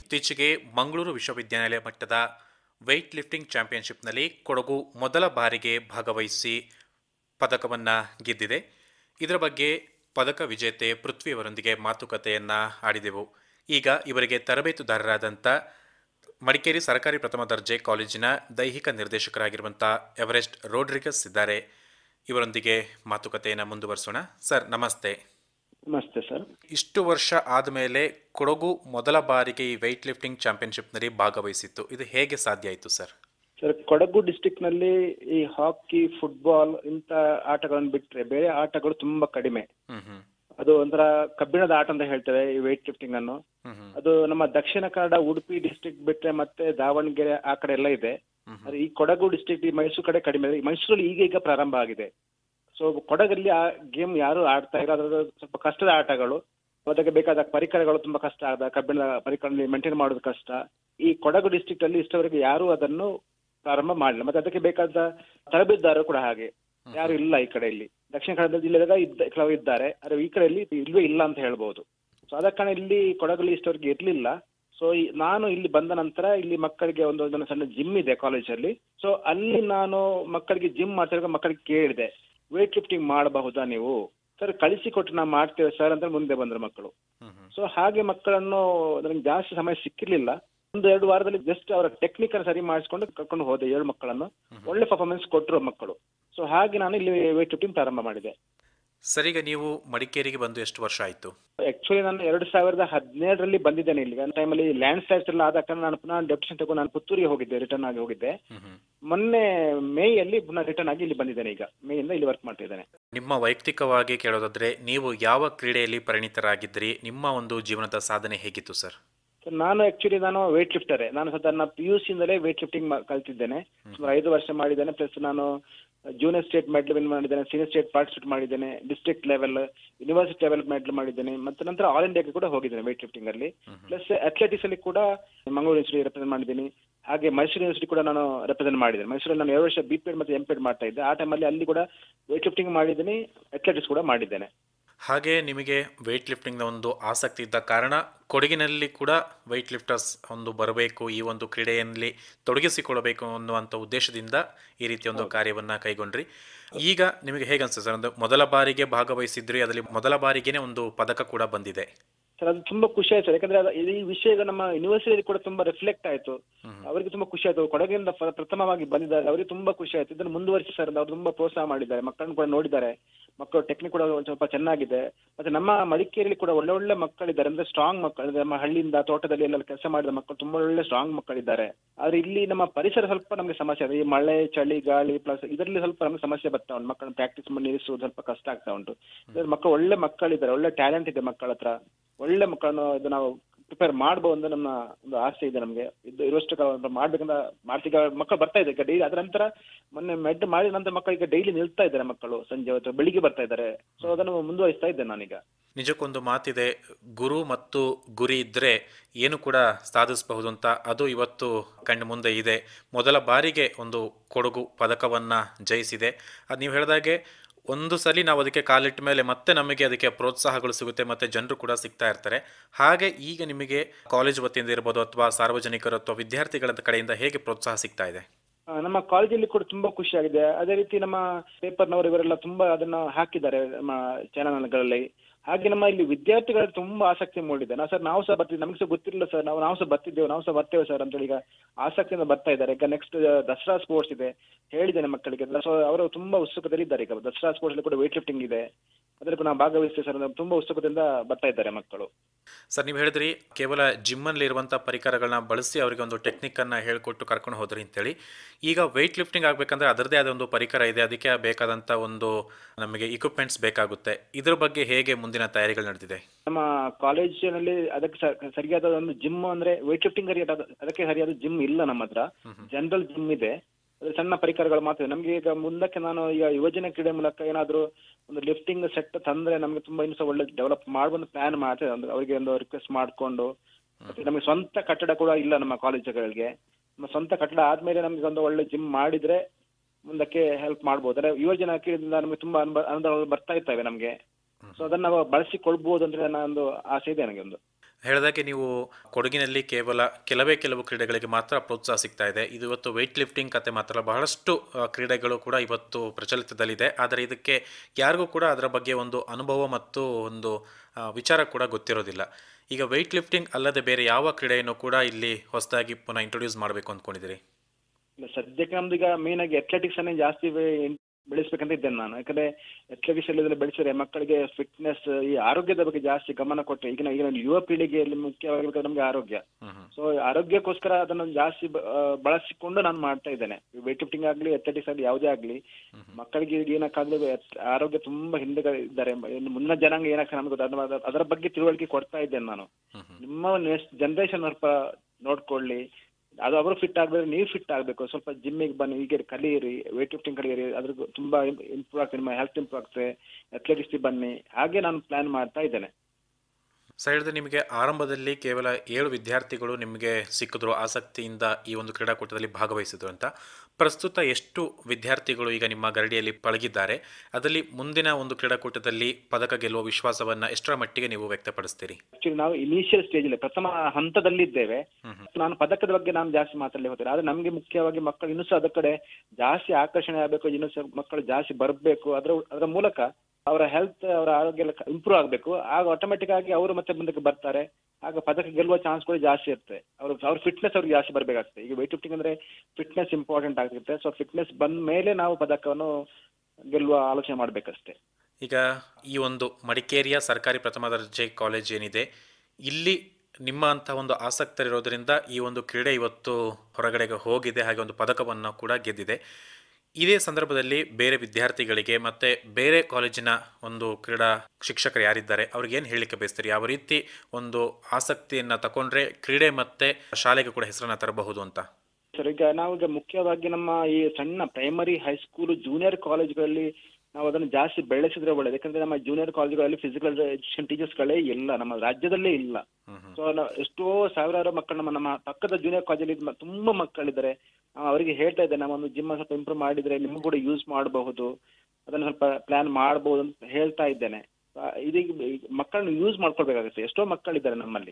C: ಇತ್ತೀಚೆಗೆ ಮಂಗಳೂರು ವಿಶ್ವವಿದ್ಯಾನಿಲಯ ಮಟ್ಟದ ವೆಯ್ಟ್ ಲಿಫ್ಟಿಂಗ್ ಚಾಂಪಿಯನ್ಶಿಪ್ನಲ್ಲಿ ಕೊಡಗು ಮೊದಲ ಬಾರಿಗೆ ಭಾಗವಹಿಸಿ ಪದಕವನ್ನು ಗೆದ್ದಿದೆ ಇದರ ಬಗ್ಗೆ ಪದಕ ವಿಜೇತೆ ಪೃಥ್ವಿಯವರೊಂದಿಗೆ ಮಾತುಕತೆಯನ್ನು ಆಡಿದೆವು ಈಗ ಇವರಿಗೆ ತರಬೇತುದಾರರಾದಂಥ ಮಡಿಕೇರಿ ಸರ್ಕಾರಿ ಪ್ರಥಮ ದರ್ಜೆ ಕಾಲೇಜಿನ ದೈಹಿಕ ನಿರ್ದೇಶಕರಾಗಿರುವಂಥ ಎವರೆಸ್ಟ್ ರೋಡ್ರಿಗಸ್ ಇದ್ದಾರೆ ಇವರೊಂದಿಗೆ ಮಾತುಕತೆಯನ್ನು ಮುಂದುವರಿಸೋಣ ಸರ್ ನಮಸ್ತೆ
E: ನಮಸ್ತೆ ಸರ್
C: ಇಷ್ಟು ವರ್ಷ ಆದಮೇಲೆ ಕೊಡಗು ಮೊದಲ ಬಾರಿಗೆ ಈ ವೆಯ್ಟ್ ಲಿಫ್ಟಿಂಗ್ ಚಾಂಪಿಯನ್ಶಿಪ್ನಲ್ಲಿ ಭಾಗವಹಿಸಿತ್ತು ಇದು ಹೇಗೆ ಸಾಧ್ಯ ಆಯಿತು ಸರ್
E: ಸರ್ ಕೊಡಗು ಡಿಸ್ಟಿಕ್ ನಲ್ಲಿ ಈ ಹಾಕಿ ಫುಟ್ಬಾಲ್ ಇಂಥ ಆಟಗಳನ್ನು ಬಿಟ್ರೆ ಬೇರೆ ಆಟಗಳು ತುಂಬಾ ಕಡಿಮೆ
C: ಹ್ಮ್ ಹ್ಮ್
E: ಅದು ಒಂಥರ ಕಬ್ಬಿಣದ ಆಟ ಅಂತ ಹೇಳ್ತೇವೆ ಈ weight lifting ಅನ್ನು
C: ಹ್ಮ್ ಹ್ಮ್
E: ಅದು ನಮ್ಮ ದಕ್ಷಿಣ ಕನ್ನಡ ಉಡುಪಿ ಡಿಸ್ಟಿಕ್ ಬಿಟ್ರೆ ಮತ್ತೆ ದಾವಣಗೆರೆ ಆ ಕಡೆ ಎಲ್ಲ ಇದೆ
C: ಹ್ಮ್
E: ಆದ್ರೆ ಈ ಕೊಡಗು ಡಿಸ್ಟಿಕ್ ಈ ಮೈಸೂರು ಕಡೆ ಕಡಿಮೆ ಇದೆ. ಈ ಮೈಸೂರಲ್ಲಿ ಈಗ ಈಗ ಪ್ರಾರಂಭ ಆಗಿದೆ ಸೊ ಕೊಡಗಲ್ಲಿ ಆ ಗೇಮ್ ಯಾರು ಆಡ್ತಾ ಇಲ್ಲ ಅದ್ರದ್ದು ಸ್ವಲ್ಪ ಕಷ್ಟದ ಆಟಗಳು ಅದಕ್ಕೆ ಬೇಕಾದ ಪರಿಕರಗಳು ತುಂಬಾ ಕಷ್ಟ ಆದ ಕಬ್ಬಿಣದ ಪರಿಕರ ಮೇಂಟೈನ್ ಮಾಡೋದು ಕಷ್ಟ ಈ ಕೊಡಗು ಡಿಸ್ಟ್ರಿಕ್ಟ್ ಅಲ್ಲಿ ಇಷ್ಟವರೆಗೆ ಯಾರು ಅದನ್ನು ಪ್ರಾರಂಭ ಮಾಡಲಿಲ್ಲ ಮತ್ತೆ ಅದಕ್ಕೆ ಬೇಕಾದ ತರಬೇತುದಾರರು ಕೂಡ ಹಾಗೆ ಯಾರು ಇಲ್ಲ ಈ ಕಡೆ ಇಲ್ಲಿ ದಕ್ಷಿಣ ಕನ್ನಡ ಜಿಲ್ಲೆದಾಗ ಇದ್ದ ಕೆಲವು ಇದ್ದಾರೆ ಆದ್ರೆ ಈ ಕಡೆಯಲ್ಲಿ ಇಲ್ವೇ ಇಲ್ಲ ಅಂತ ಹೇಳ್ಬೋದು ಸೊ ಆದ ಕಾರಣ ಇಲ್ಲಿ ಕೊಡಗಲ್ಲಿ ಇಷ್ಟವರೆಗೆ ಇರ್ಲಿಲ್ಲ ಸೊ ನಾನು ಇಲ್ಲಿ ಬಂದ ನಂತರ ಇಲ್ಲಿ ಮಕ್ಕಳಿಗೆ ಒಂದು ಒಂದು ಸಣ್ಣ ಜಿಮ್ ಇದೆ ಕಾಲೇಜಲ್ಲಿ ಸೊ ಅಲ್ಲಿ ನಾನು ಮಕ್ಕಳಿಗೆ ಜಿಮ್ ಮಾಡ್ತಿರೋ ಮಕ್ಕಳಿಗೆ ಕೇಳಿದೆ ವೇಟ್ ಲಿಫ್ಟಿಂಗ್ ಮಾಡಬಹುದಾ ನೀವು ಸರ್ ಕಳಿಸಿ ಕೊಟ್ಟು ನಾವು ಮಾಡ್ತೇವೆ ಸರ್ ಅಂತ ಮುಂದೆ ಬಂದ್ರು ಮಕ್ಕಳು
C: ಹ್ಮ್ ಹ್ಮ್
E: ಸೊ ಹಾಗೆ ಮಕ್ಕಳನ್ನು ನನಗೆ ಜಾಸ್ತಿ ಸಮಯ ಸಿಕ್ಕಿರ್ಲಿಲ್ಲ ಒಂದು ಎರಡು ವಾರದಲ್ಲಿ ಜಸ್ಟ್ ಅವರ ಟೆಕ್ನಿಕ್ ಅನ್ನು ಸರಿ ಮಾಡಿಸ್ಕೊಂಡು ಕರ್ಕೊಂಡು ಹೋದೆ ಏಳು ಮಕ್ಕಳನ್ನು ಒಳ್ಳೆ ಪರ್ಫಾರ್ಮೆನ್ಸ್ ಕೊಟ್ಟರು ಮಕ್ಕಳು ಸೊ ಹಾಗೆ ನಾನು ಇಲ್ಲಿ ವೇಟ್ ಲಿಫ್ಟಿಂಗ್ ಪ್ರಾರಂಭ ಮಾಡಿದೆ
C: ಸರ್ ಈಗ ನೀವು ಮಡಿಕೇರಿಗೆ ಬಂದು ಎಷ್ಟು ವರ್ಷ ಆಯಿತು
E: ಆಕ್ಚುಲಿ ನಾನು ಎರಡು ಸಾವಿರದ ಹದಿನೇಳರಲ್ಲಿ ಬಂದಿದ್ದೇನೆ ಇಲ್ಲಿ ಆ ಟೈಮಲ್ಲಿ ಲ್ಯಾಂಡ್ ಸ್ಲೈಡ್ಸ್ ಎಲ್ಲ ಆದ ಕಾರಣ ನಾನು ಪುನಃ ಡೆಪ್ಯೂಟೇಷನ್ ತಗೊಂಡು ನಾನು ಪುತ್ತೂರಿಗೆ ಹೋಗಿದ್ದೆ ರಿಟರ್ನ್ ಆಗಿ ಹೋಗಿದ್ದೆ
C: ಹ್ಮ್ ಹ್ಮ್
E: ಮೊನ್ನೆ ಮೇಯಲ್ಲಿ ಪುನಃ ರಿಟರ್ನ್ ಆಗಿ ಇಲ್ಲಿ ಬಂದಿದ್ದೇನೆ ಈಗ ಮೇಯಿಂದ ಇಲ್ಲಿ ವರ್ಕ್ ಮಾಡ್ತಿದ್ದೇನೆ
C: ನಿಮ್ಮ ವೈಯಕ್ತಿಕವಾಗಿ ಕೇಳೋದಾದ್ರೆ ನೀವು ಯಾವ ಕ್ರೀಡೆಯಲ್ಲಿ ಪರಿಣಿತರಾಗಿದ್ರಿ ನಿಮ್ಮ ಒಂದು ಜೀವನದ ಸಾಧನೆ ಹೇಗಿತ್ತು ಸರ್
E: So, ನಾನು ಆಕ್ಚುಲಿ ನಾನು ವೇಟ್ ಲಿಫ್ಟರೇ ನಾನು ಸಾಧಾರಣ ಪಿ ಯು ಸಿಯಿಂದಲೇ ವೇಟ್ ಲಿಫ್ಟಿಂಗ್ ಕಲ್ತಿದ್ದೇನೆ ಸುಮಾರು ಐದು ವರ್ಷ ಮಾಡಿದ್ದೇನೆ ಪ್ಲಸ್ ನಾನು ಜೂನಿಯರ್ ಸ್ಟೇಟ್ ಮೆಡಲ್ ವಿನ್ ಮಾಡಿದ್ದೇನೆ ಸೀನಿಯರ್ ಸ್ಟೇಟ್ ಪಾರ್ಟಿಸಿಪೇಟ್ ಮಾಡಿದ್ದೇನೆ district level university level medal ಮಾಡಿದ್ದೇನೆ ಮತ್ತೆ ನಂತರ ಆಲ್ ಇಂಡಿಯಾಗೆ ಕೂಡ ಹೋಗಿದ್ದೇನೆ ವೇಟ್ ಲಿಫ್ಟಿಂಗ್ ಅಲ್ಲಿ ಪ್ಲಸ್ ಅಥ್ಲೆಟಿಕ್ಸ್ ಅಲ್ಲಿ ಕೂಡ ಮಂಗಳೂರು ಯೂನಿವರ್ಸಿಟಿ ರೆಪ್ರೆಸೆಂಟ್ ಮಾಡಿದ್ದೀನಿ ಹಾಗೆ ಮೈಸೂರು ಯೂನಿವರ್ಸಿಟಿ ಕೂಡ ನಾನು ರೆಪ್ರೆಸೆಂಟ್ ಮಾಡಿದ್ದೇನೆ ಮೈಸೂರಲ್ಲಿ ನಾನು ಎರಡು ವರ್ಷ ಬಿ ಪಿ ಎಡ್ ಮತ್ತು ಎಂ ಪಿ ಎಡ್ ಮಾಡ್ತಾ ಇದ್ದೆ ಆ ಟೈಮಲ್ಲಿ ಅಲ್ಲಿ ಕೂಡ ವೇಟ್ ಲಿಫ್ಟಿಂಗ್ ಮಾಡಿದ್ದೀನಿ ಅಥ್ಲೆಟಿಕ್ಸ್ ಕೂಡ ಮಾಡಿದ್ದೇನೆ
C: ಹಾಗೆ ನಿಮಗೆ ವೆಯ್ಟ್ ಲಿಫ್ಟಿಂಗ್ನ ಒಂದು ಆಸಕ್ತಿ ಇದ್ದ ಕಾರಣ ಕೊಡಗಿನಲ್ಲಿ ಕೂಡ ವೆಯ್ಟ್ ಲಿಫ್ಟರ್ಸ್ ಒಂದು ಬರಬೇಕು ಈ ಒಂದು ಕ್ರೀಡೆಯಲ್ಲಿ ತೊಡಗಿಸಿಕೊಳ್ಳಬೇಕು ಅನ್ನುವಂಥ ಉದ್ದೇಶದಿಂದ ಈ ರೀತಿಯ ಒಂದು ಕಾರ್ಯವನ್ನು ಕೈಗೊಂಡ್ರಿ ಈಗ ನಿಮಗೆ ಹೇಗೆ ಅನ್ಸುತ್ತೆ ಸರ್ ಒಂದು ಮೊದಲ ಬಾರಿಗೆ ಭಾಗವಹಿಸಿದ್ರಿ ಅದರಲ್ಲಿ ಮೊದಲ ಬಾರಿಗೇನೆ ಒಂದು ಪದಕ ಕೂಡ ಬಂದಿದೆ
E: ಸರ್ ಅದು ತುಂಬಾ ಖುಷಿ ಆಯ್ತು ಸರ್ ಯಾಕಂದ್ರೆ ಅದು- ಈ ವಿಷಯ ನಮ್ಮ ಯೂನಿವರ್ಸಿಟಿ ಕೂಡ ತುಂಬಾ ರಿಫ್ಲೆಕ್ಟ್ ಆಯ್ತು
C: ಹ್ಮ್.
E: ಅವರಿಗೆ ತುಂಬಾ ಖುಷಿ ಆಯ್ತು ಕೊಡಗಿನಿಂದ ಪ್ರ- ಪ್ರಥಮವಾಗಿ ಬಂದಿದ್ದಾರೆ ಅವರಿಗೆ ತುಂಬಾ ಖುಷಿ ಆಯ್ತು ಇದನ್ನು ಮುಂದುವರಿಸಿ ಸರ್ ಅವ್ರು ತುಂಬಾ ಪ್ರೋತ್ಸಾಹ ಮಾಡಿದ್ದಾರೆ ಮಕ್ಕಳನ್ನು ಕೂಡ ನೋಡಿದ್ದಾರೆ ಮಕ್ಕಳು ಟೆಕ್ನಿಕ್ ಕೂಡ ಒಂದ್ ಸ್ವಲ್ಪ ಚೆನ್ನಾಗಿದೆ ಮತ್ತೆ ನಮ್ಮ ಮಡಿಕೇರಿಯಲ್ಲಿ ಕೂಡ ಒಳ್ಳೆ ಒಳ್ಳೆ ಮಕ್ಕಳಿದ್ದಾರೆ ಅಂದ್ರೆ ಸ್ಟ್ರಾಂಗ್ ಮಕ್ಕಳು ಅಂದ್ರೆ ನಮ್ಮ ಹಳ್ಳಿಯಿಂದ ತೋಟದಲ್ಲಿ ಎಲ್ಲ ಕೆಲಸ ಮಾಡಿದ ಮಕ್ಕಳು ತುಂಬಾ ಒಳ್ಳೆ ಸ್ಟ್ರಾಂಗ್ ಮಕ್ಕಳಿದ್ದಾರೆ ಆದ್ರೆ ಇಲ್ಲಿ ನಮ್ಮ ಪರಿಸರ ಸ್ವಲ್ಪ ನಮಗೆ ಸಮಸ್ಯೆ ಇದೆ ಈ ಮಳೆ ಚಳಿ ಗಾಳಿ ಪ್ಲಸ್ ಇದರಲ್ಲಿ ಸ್ವಲ್ಪ ನಮಗೆ ಸಮಸ್ಯೆ ಬರ್ತಾ ಉಂಟು ಮಕ್ಕಳನ್ನ ಪ್ರಾಕ್ಟೀಸ್ ಮಾಡಿ ನಿಲ್ಲಿಸುವುದು ಸ್ವಲ್ಪ ಕಷ್ಟ ಆಗ್ತಾ ಉಂಟು ಇದ್ರ ಮಕ್ಕಳು ಒಳ್ಳೆ ಮಕ್ಕಳಿದ್ದಾರೆ ಒಳ್ಳೆ ಟ್ಯಾಲೆಂಟ್ ಇದೆ ಮಕ್ಕಳ ಹತ್ರ ಒಳ್ಳೆ ಮಕ್ಕಳನ್ನು ಇದು ನಾವು ಪ್ರಿಪೇರ್ ಮಾಡಬಹುದು ಅಂತ ನಮ್ಮ ಒಂದು ಆಸೆ ಇದೆ ನಮಗೆ ಇದು ಇರುವಷ್ಟು ಕಾಲ ಮಾಡ್ಬೇಕಂತ ಮಾಡ್ತೀಗ ಮಕ್ಕಳು ಬರ್ತಾ ಇದೆ ಈಗ ಡೈಲಿ ಅದರ ನಂತರ ಮೊನ್ನೆ ಮೆಡ್ ಮಾಡಿದ ನಂತರ ಮಕ್ಕಳು ಈಗ ಡೈಲಿ ನಿಲ್ತಾ ಇದ್ದಾರೆ ಮಕ್ಕಳು ಸಂಜೆ ಹೊತ್ತು ಬೆಳಿಗ್ಗೆ ಬರ್ತಾ ಇದ್ದಾರೆ ಸೊ ಅದನ್ನು ಮುಂದುವರಿಸ್ತಾ ಇದ್ದೇನೆ ನಾನೀಗ
C: ನಿಜಕ್ಕೊಂದು ಮಾತಿದೆ ಗುರು ಮತ್ತು ಗುರಿ ಇದ್ದರೆ ಏನು ಕೂಡ ಸಾಧಿಸಬಹುದು ಅಂತ ಅದು ಇವತ್ತು ಕಣ್ಣು ಮುಂದೆ ಇದೆ ಮೊದಲ ಬಾರಿಗೆ ಒಂದು ಕೊಡಗು ಪದಕವನ್ನು ಜಯಿಸಿದೆ ಅದು ನೀವು ಹೇಳಿದಾಗೆ ಒಂದು ಸಲ ನಾವು ಅದಕ್ಕೆ ಕಾಲಿಟ್ಟ ಮೇಲೆ ಮತ್ತೆ ನಮಗೆ ಅದಕ್ಕೆ ಪ್ರೋತ್ಸಾಹಗಳು ಸಿಗುತ್ತೆ ಮತ್ತು ಜನರು ಕೂಡ ಸಿಗ್ತಾ ಇರ್ತಾರೆ ಹಾಗೆ ಈಗ ನಿಮಗೆ ಕಾಲೇಜ್ ವತಿಯಿಂದ ಇರ್ಬೋದು ಅಥವಾ ಸಾರ್ವಜನಿಕರು ಅಥವಾ ವಿದ್ಯಾರ್ಥಿಗಳ ಕಡೆಯಿಂದ ಹೇಗೆ ಪ್ರೋತ್ಸಾಹ ಸಿಗ್ತಾ ಇದೆ
E: ಆ, ನಮ್ಮ ಕಾಲೇಜಲ್ಲಿ ಕೂಡ ತುಂಬಾ ಖುಷಿ ಆಗಿದೆ ಅದೇ ರೀತಿ ನಮ್ಮ ಪೇಪರ್ನವರು ಇವರೆಲ್ಲ ತುಂಬಾ ಅದನ್ನ ಹಾಕಿದ್ದಾರೆ ನಮ್ಮ ಚಾನಲ್ಗಳಲ್ಲಿ ಹಾಗೆ ನಮ್ಮ ಇಲ್ಲಿ ವಿದ್ಯಾರ್ಥಿಗಳಲ್ಲಿ ತುಂಬಾ ಆಸಕ್ತಿ ಮೂಡಿದೆ ನಾ ಸರ್ ನಾವು ಸಹ ಬರ್ತಿದ್ವಿ ನಮ್ಗೆ ಸಹ ಗೊತ್ತಿರಲಿಲ್ಲ ಸರ್ ನಾವು ನಾವು ಸಹ ಬರ್ತಿದ್ದೇವೆ ನಾವು ಸಹ ಬರ್ತೇವೆ ಸರ್ ಅಂತೇಳಿ ಈಗ ಆಸಕ್ತಿಯಿಂದ ಬರ್ತಾ ಇದ್ದಾರೆ ಈಗ ನೆಕ್ಸ್ಟ್ ದಸರಾ ಸ್ಪೋರ್ಟ್ಸ್ ಇದೆ ಹೇಳಿದ್ದೇನೆ ಮಕ್ಕಳಿಗೆ ಸೊ ಅವರು ತುಂಬಾ ಉತ್ಸುಕತೆಯಲ್ಲಿ ಇದ್ದಾರೆ ಈಗ ದಸರಾ ಸ್ಪೋರ್ಟ್ಸ್ ಅಲ್ಲಿ ಕೂಡ ವೇಟ್ ಲಿಫ್ಟಿಂಗ್ ಇದೆ ಅದರಲ್ಲಿ ಕೂಡ ನಾವು ಭಾಗವಹಿಸ್ತೇವೆ ಸರ್ ಅಂತ ತುಂಬಾ ಉತ್ಸುಕತೆಯಿಂದ ಬರ್ತಾ ಇದ್ದಾರೆ ಮಕ್ಕಳು
C: ಸರ್ ನೀವು ಹೇಳಿದ್ರಿ ಕೇವಲ ಜಿಮ್ಮಲ್ಲಿ ಇರುವಂಥ ಪರಿಕರಗಳನ್ನ ಬಳಸಿ ಅವರಿಗೆ ಒಂದು ಟೆಕ್ನಿಕ್ಕನ್ನು ಹೇಳಿಕೊಟ್ಟು ಕರ್ಕೊಂಡು ಹೋದ್ರಿ ಅಂತೇಳಿ ಈಗ ವೆಯ್ಟ್ ಲಿಫ್ಟಿಂಗ್ ಆಗಬೇಕಂದ್ರೆ ಅದರದೇ ಆದ ಒಂದು ಪರಿಕರ ಇದೆ ಅದಕ್ಕೆ ಬೇಕಾದಂಥ ಒಂದು ನಮಗೆ ಇಕ್ವಿಪ್ಮೆಂಟ್ಸ್ ಬೇಕಾಗುತ್ತೆ ಇದ್ರ ಬಗ್ಗೆ ಹೇಗೆ ಮುಂದಿನ ತಯಾರಿಗಳು ನಡೆದಿದೆ
E: ನಮ್ಮ ಕಾಲೇಜಿನಲ್ಲಿ ಅದಕ್ಕೆ ಸ- ಸರಿಯಾದ ಒಂದು ಜಿಮ್ ಅಂದ್ರೆ ವೇಟ್ ಲಿಫ್ಟಿಂಗ್ ಅದಕ್ಕೆ ಸರಿಯಾದ ಜಿಮ್ ಇಲ್ಲ ನಮ್ಮ ಹತ್ರ ಜನರಲ್ ಜಿಮ್ ಇದೆ ಅದ್ರ ಸಣ್ಣ ಪರಿಕರಗಳು ಮಾತ್ರ ಇದೆ. ನಮ್ಗೆ ಈಗ ಮುಂದಕ್ಕೆ ನಾನು ಈಗ ಯುವಜನ ಕ್ರೀಡೆ ಮೂಲಕ ಏನಾದ್ರು ಒಂದು ಲಿಫ್ಟಿಂಗ್ ಸೆಟ್ ತಂದ್ರೆ ನಮ್ಗೆ ತುಂಬಾ ಇನ್ನೂ ಸಹ ಒಳ್ಳೆ ಡೆವಲಪ್ ಮಾಡುವಂತ ಪ್ಲಾನ್ ಮಾಡ್ತೇವೆ ಅಂದ್ರೆ ಅವರಿಗೆ ಒಂದು ರಿಕ್ವೆಸ್ಟ್ ಮಾಡ್ಕೊಂಡು ಮತ್ತೆ ನಮಗೆ ಸ್ವಂತ ಕಟ್ಟಡ ಕೂಡ ಇಲ್ಲ ನಮ್ಮ ಕಾಲೇಜುಗಳಿಗೆ ನಮ್ಮ ಸ್ವಂತ ಕಟ್ಟಡ ಆದ್ಮೇಲೆ ನಮ್ಗೆ ಒಂದು ಒಳ್ಳೆ ಜಿಮ್ ಮಾಡಿದ್ರೆ ಮುಂದಕ್ಕೆ ಹೆಲ್ಪ್ ಮಾಡ್ಬೋದು ಅಂದ್ರೆ ಯುವಜನ ಕ್ರೀಡೆಯಿಂದ ನಮಗೆ ತುಂಬಾ ಅನುಭವ ಅನುಭವಗಳು ಬರ್ತಾ ಇರ್ತವೆ ನಮಗೆ ಸೊ ಅದನ್ನ ನಾವು ಬಳಸಿಕೊಳ್ಬಹುದು ಅಂತ ನನ್ನ ಒಂದು ಆಸೆ ಇದೆ ನನಗೆ ಒಂದು
C: ಹೇಳಿದಾಗೆ ನೀವು ಕೊಡಗಿನಲ್ಲಿ ಕೇವಲ ಕೆಲವೇ ಕೆಲವು ಕ್ರೀಡೆಗಳಿಗೆ ಮಾತ್ರ ಪ್ರೋತ್ಸಾಹ ಸಿಗ್ತಾ ಇದೆ ಇದು ಇವತ್ತು ವೆಯ್ಟ್ ಲಿಫ್ಟಿಂಗ್ ಕತೆ ಮಾತ್ರ ಅಲ್ಲ, ಬಹಳಷ್ಟು ಆ, ಕ್ರೀಡೆಗಳು ಕೂಡ ಇವತ್ತು ಪ್ರಚಲಿತದಲ್ಲಿದೆ ಆದರೆ ಇದಕ್ಕೆ ಯಾರಿಗೂ ಕೂಡ ಅದರ ಬಗ್ಗೆ ಒಂದು ಅನುಭವ ಮತ್ತು ಒಂದು ಆ, ವಿಚಾರ ಕೂಡ ಗೊತ್ತಿರೋದಿಲ್ಲ ಈಗ ವೆಯ್ಟ್ ಲಿಫ್ಟಿಂಗ್ ಅಲ್ಲದೆ ಬೇರೆ ಯಾವ ಕ್ರೀಡೆಯನ್ನು ಕೂಡ ಇಲ್ಲಿ ಹೊಸದಾಗಿ ಪುನಃ ಇಂಟ್ರೊಡ್ಯೂಸ್ ಮಾಡಬೇಕು ಅಂದ್ಕೊಂಡಿದ್ದೀರಿ
E: ಇಲ್ಲ, ಸದ್ಯಕ್ಕೆ ನಮ್ದು ಈಗ ಮೇನ್ ಆಗಿ ಅಥ್ಲೆಟಿಕ್ಸ್ ಅನ್ನೇ ಜಾಸ್ತಿ ಬೆ- ಬೆಳೆಸ್ಬೇಕಂತ ಇದ್ದೇನೆ ನಾನು ಯಾಕಂದ್ರೆ ಅಥ್ಲೆಟಿಕ್ಸ್ ಎಲ್ಲ ಬೆಳೆಸಿದ್ರೆ ಮಕ್ಕಳಿಗೆ ಫಿಟ್ನೆಸ್ ಈ ಆರೋಗ್ಯದ ಬಗ್ಗೆ ಜಾಸ್ತಿ ಗಮನ ಕೊಟ್ಟರೆ ಈಗಿನ ಈಗಿನ ಯುವ ಪೀಳಿಗೆಯಲ್ಲಿ ಮುಖ್ಯವಾಗಿ ನಮಗೆ ಆರೋಗ್ಯ ಸೊ ಆರೋಗ್ಯಕ್ಕೋಸ್ಕರ ಅದನ್ನು ಜಾಸ್ತಿ ಬ- ಆ, ಬಳಸಿಕೊಂಡು ನಾನು ಮಾಡ್ತಾ ಇದ್ದೇನೆ ವೇಟ್ ಲಿಫ್ಟಿಂಗ್ ಆಗಲಿ ಅಥ್ಲೆಟಿಕ್ಸ್ ಆಗಲಿ ಯಾವುದೇ ಆಗಲಿ ಮಕ್ಕಳಿಗೆ ಏನಕ್ಕಾಗಲಿ ಆರೋಗ್ಯ ತುಂಬಾ ಹಿಂದೆ ಇದ್ದಾರೆ ಇನ್ನು ಮುಂದಿನ ಜನಾಂಗ ಏನಾಗ್ತದೆ ನಮ್ಗೆ ಗೊತ್ತು. ಅದರ- ಅದರ ಬಗ್ಗೆ ತಿಳುವಳಿಕೆ ಕೊಡ್ತಾ ಇದ್ದೇನೆ ನಾನು ನಿಮ್ಮ ನೆಕ್ಸ್ಟ್ ಜನರೇಷನ್ ಸ್ವಲ್ಪ ನೋಡ್ಕೊಳ್ಳಿ ಅದು ಅವರು ಫಿಟ್ ಆಗ್ಬೇಕು ನೀವು ಫಿಟ್ ಆಗಬೇಕು ಸ್ವಲ್ಪ ಜಿಮ್ಮಿಗೆ ಬನ್ನಿ ಹೀಗೆ ಕಲಿಯಿರಿ ವೇಟ್ ಲಿಫ್ಟಿಂಗ್ ಕಲಿಯಿರಿ ಅದ್ರ ತುಂಬಾ ಇಂಪ್ರೂವ್ ಆಗ್ತದೆ ನಿಮ್ಮ ಹೆಲ್ತ್ ಇಂಪ್ರೂವ್ ಆಗ್ತದೆ ಅಥ್ಲೆಟಿಕ್ಸ್ ಬನ್ನಿ ಹಾಗೆ ನಾನು ಪ್ಲಾನ್ ಮಾಡ್ತಾ ಇದ್ದೇನೆ
C: ಸರ್ ಹೇಳಿದ್ರೆ ನಿಮಗೆ ಆರಂಭದಲ್ಲಿ ಕೇವಲ ಏಳು ವಿದ್ಯಾರ್ಥಿಗಳು ನಿಮಗೆ ಸಿಕ್ಕಿದ್ರು ಆಸಕ್ತಿಯಿಂದ ಈ ಒಂದು ಕ್ರೀಡಾಕೂಟದಲ್ಲಿ ಭಾಗವಹಿಸಿದ್ರು ಅಂತ ಪ್ರಸ್ತುತ ಎಷ್ಟು ವಿದ್ಯಾರ್ಥಿಗಳು ಈಗ ನಿಮ್ಮ ಗರಡಿಯಲ್ಲಿ ಪಳಗಿದ್ದಾರೆ ಅದರಲ್ಲಿ ಮುಂದಿನ ಒಂದು ಕ್ರೀಡಾಕೂಟದಲ್ಲಿ ಪದಕ ಗೆಲ್ಲುವ ವಿಶ್ವಾಸವನ್ನ ಎಷ್ಟರ ಮಟ್ಟಿಗೆ ನೀವು ವ್ಯಕ್ತಪಡಿಸ್ತೀರಿ
E: ಆಕ್ಚುಲಿ ನಾವು ಇನಿಷಿಯಲ್ ಸ್ಟೇಜ್ ಅಲ್ಲಿ ಪ್ರಥಮ ಹಂತದಲ್ಲಿದ್ದೇವೆ ನಾನು ಪದಕದ ಬಗ್ಗೆ ನಾನು ಜಾಸ್ತಿ ಮಾತಾಡಲಿ ಹೋಗ್ತೇನೆ ಆದ್ರೆ ನಮಗೆ ಮುಖ್ಯವಾಗಿ ಮಕ್ಕಳು ಇನ್ನೂ ಸಹ ಅದ ಕಡೆ ಜಾಸ್ತಿ ಆಕರ್ಷಣೆ ಆಗಬೇಕು ಇನ್ನೂ ಸಹ ಮಕ್ಕಳು ಜಾಸ್ತಿ ಬರಬೇಕು ಅದರ ಅದರ ಮೂಲಕ ಅವರ ಹೆಲ್ತ್ ಅವರ ಆರೋಗ್ಯ ಎಲ್ಲ ಇಂಪ್ರೂವ್ ಆಗಬೇಕು ಆಗ ಆಟೋಮೆಟಿಕ್ ಆಗಿ ಅವರು ಮತ್ತೆ ಮುಂದಕ್ಕೆ ಬರ್ತಾರೆ ಆಗ ಪದಕ ಗೆಲ್ಲುವ ಚಾನ್ಸ್ ಕೂಡ ಜಾಸ್ತಿ ಇರುತ್ತೆ ಅವ್ರ ಅವ್ರ ಫಿಟ್ನೆಸ್ ಅವ್ರಿಗೆ ಜಾಸ್ತಿ ಬರಬೇಕಾಗ್ತದೆ ಈಗ weight lifting ಅಂದ್ರೆ ಫಿಟ್ನೆಸ್ ಇಂಪಾರ್ಟೆಂಟ್ ಆಗುತ್ತೆ ಸೊ ಫಿಟ್ನೆಸ್ ಬಂದ ಮೇಲೆ ನಾವು ಪದಕವನ್ನು ಗೆಲ್ಲುವ ಆಲೋಚನೆ ಮಾಡಬೇಕಷ್ಟೇ
C: ಈಗ ಈ ಒಂದು ಮಡಿಕೇರಿಯ ಸರ್ಕಾರಿ ಪ್ರಥಮ ದರ್ಜೆ ಕಾಲೇಜ್ ಏನಿದೆ ಇಲ್ಲಿ ನಿಮ್ಮ ಅಂತ ಒಂದು ಆಸಕ್ತರಿರೋದ್ರಿಂದ ಈ ಒಂದು ಕ್ರೀಡೆ ಇವತ್ತು ಹೊರಗಡೆಗೆ ಹೋಗಿದೆ ಹಾಗೆ ಒಂದು ಪದಕವನ್ನು ಕೂಡ ಗೆದ್ದಿದೆ ಇದೇ ಸಂದರ್ಭದಲ್ಲಿ ಬೇರೆ ವಿದ್ಯಾರ್ಥಿಗಳಿಗೆ ಮತ್ತೆ ಬೇರೆ ಕಾಲೇಜಿನ ಒಂದು ಕ್ರೀಡಾ ಶಿಕ್ಷಕರು ಯಾರಿದ್ದಾರೆ ಅವ್ರಿಗೆ ಏನು ಹೇಳಲಿಕ್ಕೆ ಬಯಸ್ತೀರಿ ಯಾವ ರೀತಿ ಒಂದು ಆಸಕ್ತಿಯನ್ನು ತಗೊಂಡ್ರೆ ಕ್ರೀಡೆ ಮತ್ತೆ ಶಾಲೆಗೆ ಕೂಡ ಹೆಸರನ್ನ ತರಬಹುದು ಅಂತ
E: ಸರ್ ಈಗ ನಾವೀಗ ಮುಖ್ಯವಾಗಿ ನಮ್ಮ ಈ ಸಣ್ಣ ಪ್ರೈಮರಿ ಹೈಸ್ಕೂಲ್ ಜೂನಿಯರ್ ಕಾಲೇಜ್ಗಳಲ್ಲಿ ನಾವು ಅದನ್ನು ಜಾಸ್ತಿ ಬೆಳೆಸಿದ್ರೆ ಒಳ್ಳೇದು ಯಾಕಂದ್ರೆ ನಮ್ಮ ಜೂನಿಯರ್ ಕಾಲೇಜುಗಳಲ್ಲಿ ಫಿಸಿಕಲ್ ಎಜುಕೇಶನ್ ಟೀಚರ್ಸ್ಗಳೇ ಇಲ್ಲ ನಮ್ಮ ರಾಜ್ಯದಲ್ಲೇ ಇಲ್ಲ ಸೊ ಎಷ್ಟೋ ಸಾವಿರಾರು ಮಕ್ಕಳು ನಮ್ಮ ನಮ್ಮ ಪಕ್ಕದ ಜೂನಿಯರ್ ಕಾಲೇಜಲ್ಲಿ ಇದ್ ಮ- ತುಂಬಾ ಮಕ್ಕಳಿದ್ದಾರೆ ನಾವು ಅವರಿಗೆ ಹೇಳ್ತಾ ಇದ್ದೇನೆ ನಮ್ಮ ಒಂದು ಜಿಮ್ ಸ್ವಲ್ಪ ಇಂಪ್ರೂವ್ ಮಾಡಿದ್ರೆ ನಿಮ್ಗೂ ಕೂಡ ಯೂಸ್ ಮಾಡಬಹುದು ಅದನ್ನು ಸ್ವಲ್ಪ ಪ್ಲಾನ್ ಮಾಡಬಹುದು ಅಂತ ಹೇಳ್ತಾ ಇದ್ದೇನೆ ಆ, ಇದೀಗ ಈ ಮಕ್ಕಳನ್ನು ಯೂಸ್ ಮಾಡ್ಕೊಳ್ಬೇಕಾಗುತ್ತೆ ಎಷ್ಟೋ ಮಕ್ಕಳಿದ್ದಾರೆ ನಮ್ಮಲ್ಲಿ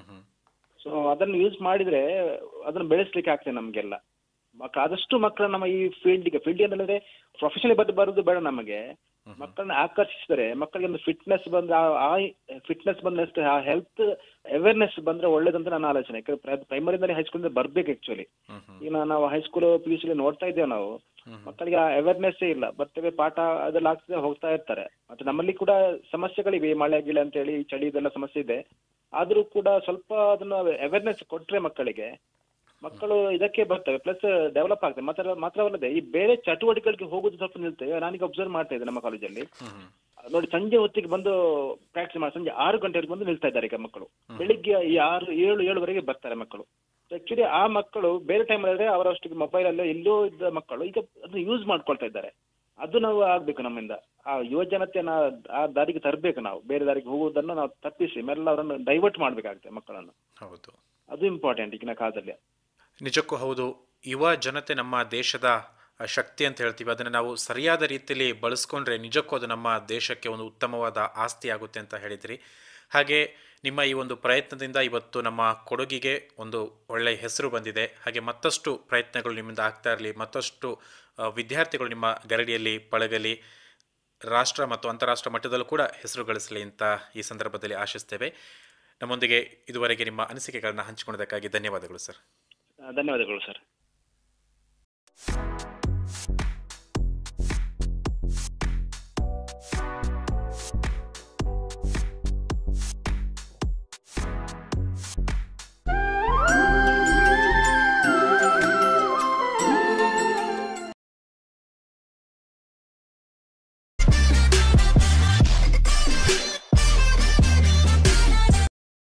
E: ಸೊ ಅದನ್ನು ಯೂಸ್ ಮಾಡಿದ್ರೆ ಅದನ್ನು ಬೆಳೆಸ್ಲಿಕ್ಕೆ ಆಗ್ತದೆ ನಮಗೆಲ್ಲ ಮಕ್ಕ ಆದಷ್ಟು ಮಕ್ಕಳನ್ನ ನಮ್ಮ ಈ ಫೀಲ್ಡ್ಗೆ ಫೀಲ್ಡ್ ಅಂತಂದ್ರೆ ಪ್ರೊಫೆಷನಲ್ ಬದ್ದು ಬರೋದು ಬೇಡ ನಮಗೆ ಮಕ್ಕಳನ್ನ ಆಕರ್ಷಿಸಿದರೆ ಮಕ್ಕಳಿಗೆ ಒಂದು ಫಿಟ್ನೆಸ್ ಬಂದ್ರೆ ಆ- ಆ ಫಿಟ್ನೆಸ್ ಬಂದಷ್ಟು ಆ ಹೆಲ್ತ್ ಅವೇರ್ನೆಸ್ ಬಂದ್ರೆ ಒಳ್ಳೇದಂತ ನನ್ನ ಆಲೋಚನೆ ಯಾಕಂದ್ರೆ ಪ್ರೈಮರಿನಲ್ಲಿ ಹೈಸ್ಕೂಲ್ ಬರ್ಬೇಕು ಆಕ್ಚುಲಿ ಈಗ ನಾವು ಹೈಸ್ಕೂಲ್ ಪಿ ಯು ಸಿ ನೋಡ್ತಾ ಇದ್ದೇವೆ ನಾವು ಮಕ್ಕಳಿಗೆ ಆ ಅವೇರ್ನೆಸ್ ಇಲ್ಲ ಬರ್ತೇವೆ ಪಾಠ ಅದೆಲ್ಲ ಆಗ್ತದೆ ಹೋಗ್ತಾ ಇರ್ತಾರೆ ಮತ್ತೆ ನಮ್ಮಲ್ಲಿ ಕೂಡ ಸಮಸ್ಯೆಗಳಿವೆ ಈ ಮಳೆ ಗಿಳೆ ಅಂತ ಹೇಳಿ ಚಳಿ ಇದೆಲ್ಲ ಸಮಸ್ಯೆ ಇದೆ ಆದ್ರೂ ಕೂಡ ಸ್ವಲ್ಪ ಅದನ್ನ ಅವೇರ್ನೆಸ್ ಕೊಟ್ರೆ ಮಕ್ಕಳಿಗೆ ಮಕ್ಕಳು ಇದಕ್ಕೆ ಬರ್ತವೆ ಪ್ಲಸ್ ಡೆವಲಪ್ ಆಗ್ತದೆ ಮಾತ್ರ ಮಾತ್ರವಲ್ಲದೆ ಈ ಬೇರೆ ಚಟುವಟಿಕೆಗಳಿಗೆ ಹೋಗುದು ಸ್ವಲ್ಪ ನಿಲ್ತೇವೆ ನಾನೀಗ ಅಬ್ಸರ್ವ್ ಮಾಡ್ತಾ ಇದ್ದೆ ನಮ್ಮ ಕಾಲೇಜಲ್ಲಿ ನೋಡಿ ಸಂಜೆ ಹೊತ್ತಿಗೆ ಬಂದು ಪ್ರಾಕ್ಟೀಸ್ ಮಾಡಿ ಸಂಜೆ ಆರು ಗಂಟೆವರೆಗೆ ಬಂದು ನಿಲ್ತಾ ಇದ್ದಾರೆ ಈಗ ಮಕ್ಕಳು ಬೆಳಿಗ್ಗೆ ಈ ಆರು ಏಳು ಏಳುವರೆಗೆ ಬರ್ತಾರೆ ಮಕ್ಕಳು ಆಕ್ಚುಲಿ ಆ ಮಕ್ಕಳು ಬೇರೆ ಟೈಮ್ ಅಲ್ಲಿ ಅವರಷ್ಟಿಗೆ ಮೊಬೈಲ್ ಅಲ್ಲೇ ಎಲ್ಲೋ ಇದ್ದ ಮಕ್ಕಳು ಈಗ ಅದನ್ನ ಯೂಸ್ ಮಾಡ್ಕೊಳ್ತಾ ಇದ್ದಾರೆ ಅದು ನಾವು ಆಗ್ಬೇಕು ನಮ್ಮಿಂದ ಆ ಯುವ ಜನತೆಯನ್ನ ಆ ದಾರಿಗೆ ತರಬೇಕು ನಾವು ಬೇರೆ ದಾರಿಗೆ ಹೋಗುವುದನ್ನು ನಾವು ತಪ್ಪಿಸಿ ಮೆಲ್ಲ ಅವರನ್ನು ಡೈವರ್ಟ್ ಮಾಡ್ಬೇಕಾಗುತ್ತೆ ಮಕ್ಕಳನ್ನು
C: ಹೌದು
E: ಅದು ಇಂಪಾರ್ಟೆಂಟ್ ಈಗಿನ ಕಾಲದಲ್ಲಿ
C: ನಿಜಕ್ಕೂ ಹೌದು ಯುವ ಜನತೆ ನಮ್ಮ ದೇಶದ ಆ, ಶಕ್ತಿ ಅಂತ ಹೇಳ್ತೀವಿ ಅದನ್ನು ನಾವು ಸರಿಯಾದ ರೀತಿಯಲ್ಲಿ ಬಳಸ್ಕೊಂಡ್ರೆ ನಿಜಕ್ಕೂ ಅದು ನಮ್ಮ ದೇಶಕ್ಕೆ ಒಂದು ಉತ್ತಮವಾದ ಆಸ್ತಿ ಆಗುತ್ತೆ ಅಂತ ಹೇಳಿದ್ರಿ ಹಾಗೆ ನಿಮ್ಮ ಈ ಒಂದು ಪ್ರಯತ್ನದಿಂದ ಇವತ್ತು ನಮ್ಮ ಕೊಡಗಿಗೆ ಒಂದು ಒಳ್ಳೆಯ ಹೆಸರು ಬಂದಿದೆ ಹಾಗೆ ಮತ್ತಷ್ಟು ಪ್ರಯತ್ನಗಳು ನಿಮ್ಮಿಂದ ಆಗ್ತಾ ಇರಲಿ ಮತ್ತಷ್ಟು ಆ, ವಿದ್ಯಾರ್ಥಿಗಳು ನಿಮ್ಮ ಗರಡಿಯಲ್ಲಿ ಪಳಗಲಿ ರಾಷ್ಟ್ರ ಮತ್ತು ಅಂತಾರಾಷ್ಟ್ರ ಮಟ್ಟದಲ್ಲೂ ಕೂಡ ಹೆಸರು ಗಳಿಸಲಿ ಅಂತ ಈ ಸಂದರ್ಭದಲ್ಲಿ ಆಶಿಸ್ತೇವೆ ನಮ್ಮೊಂದಿಗೆ ಇದುವರೆಗೆ ನಿಮ್ಮ ಅನಿಸಿಕೆಗಳನ್ನು ಹಂಚಿಕೊಳ್ಳೋದಕ್ಕಾಗಿ ಧನ್ಯವಾದಗಳು ಸರ್
E: ಧನ್ಯವಾದಗಳು ಸರ್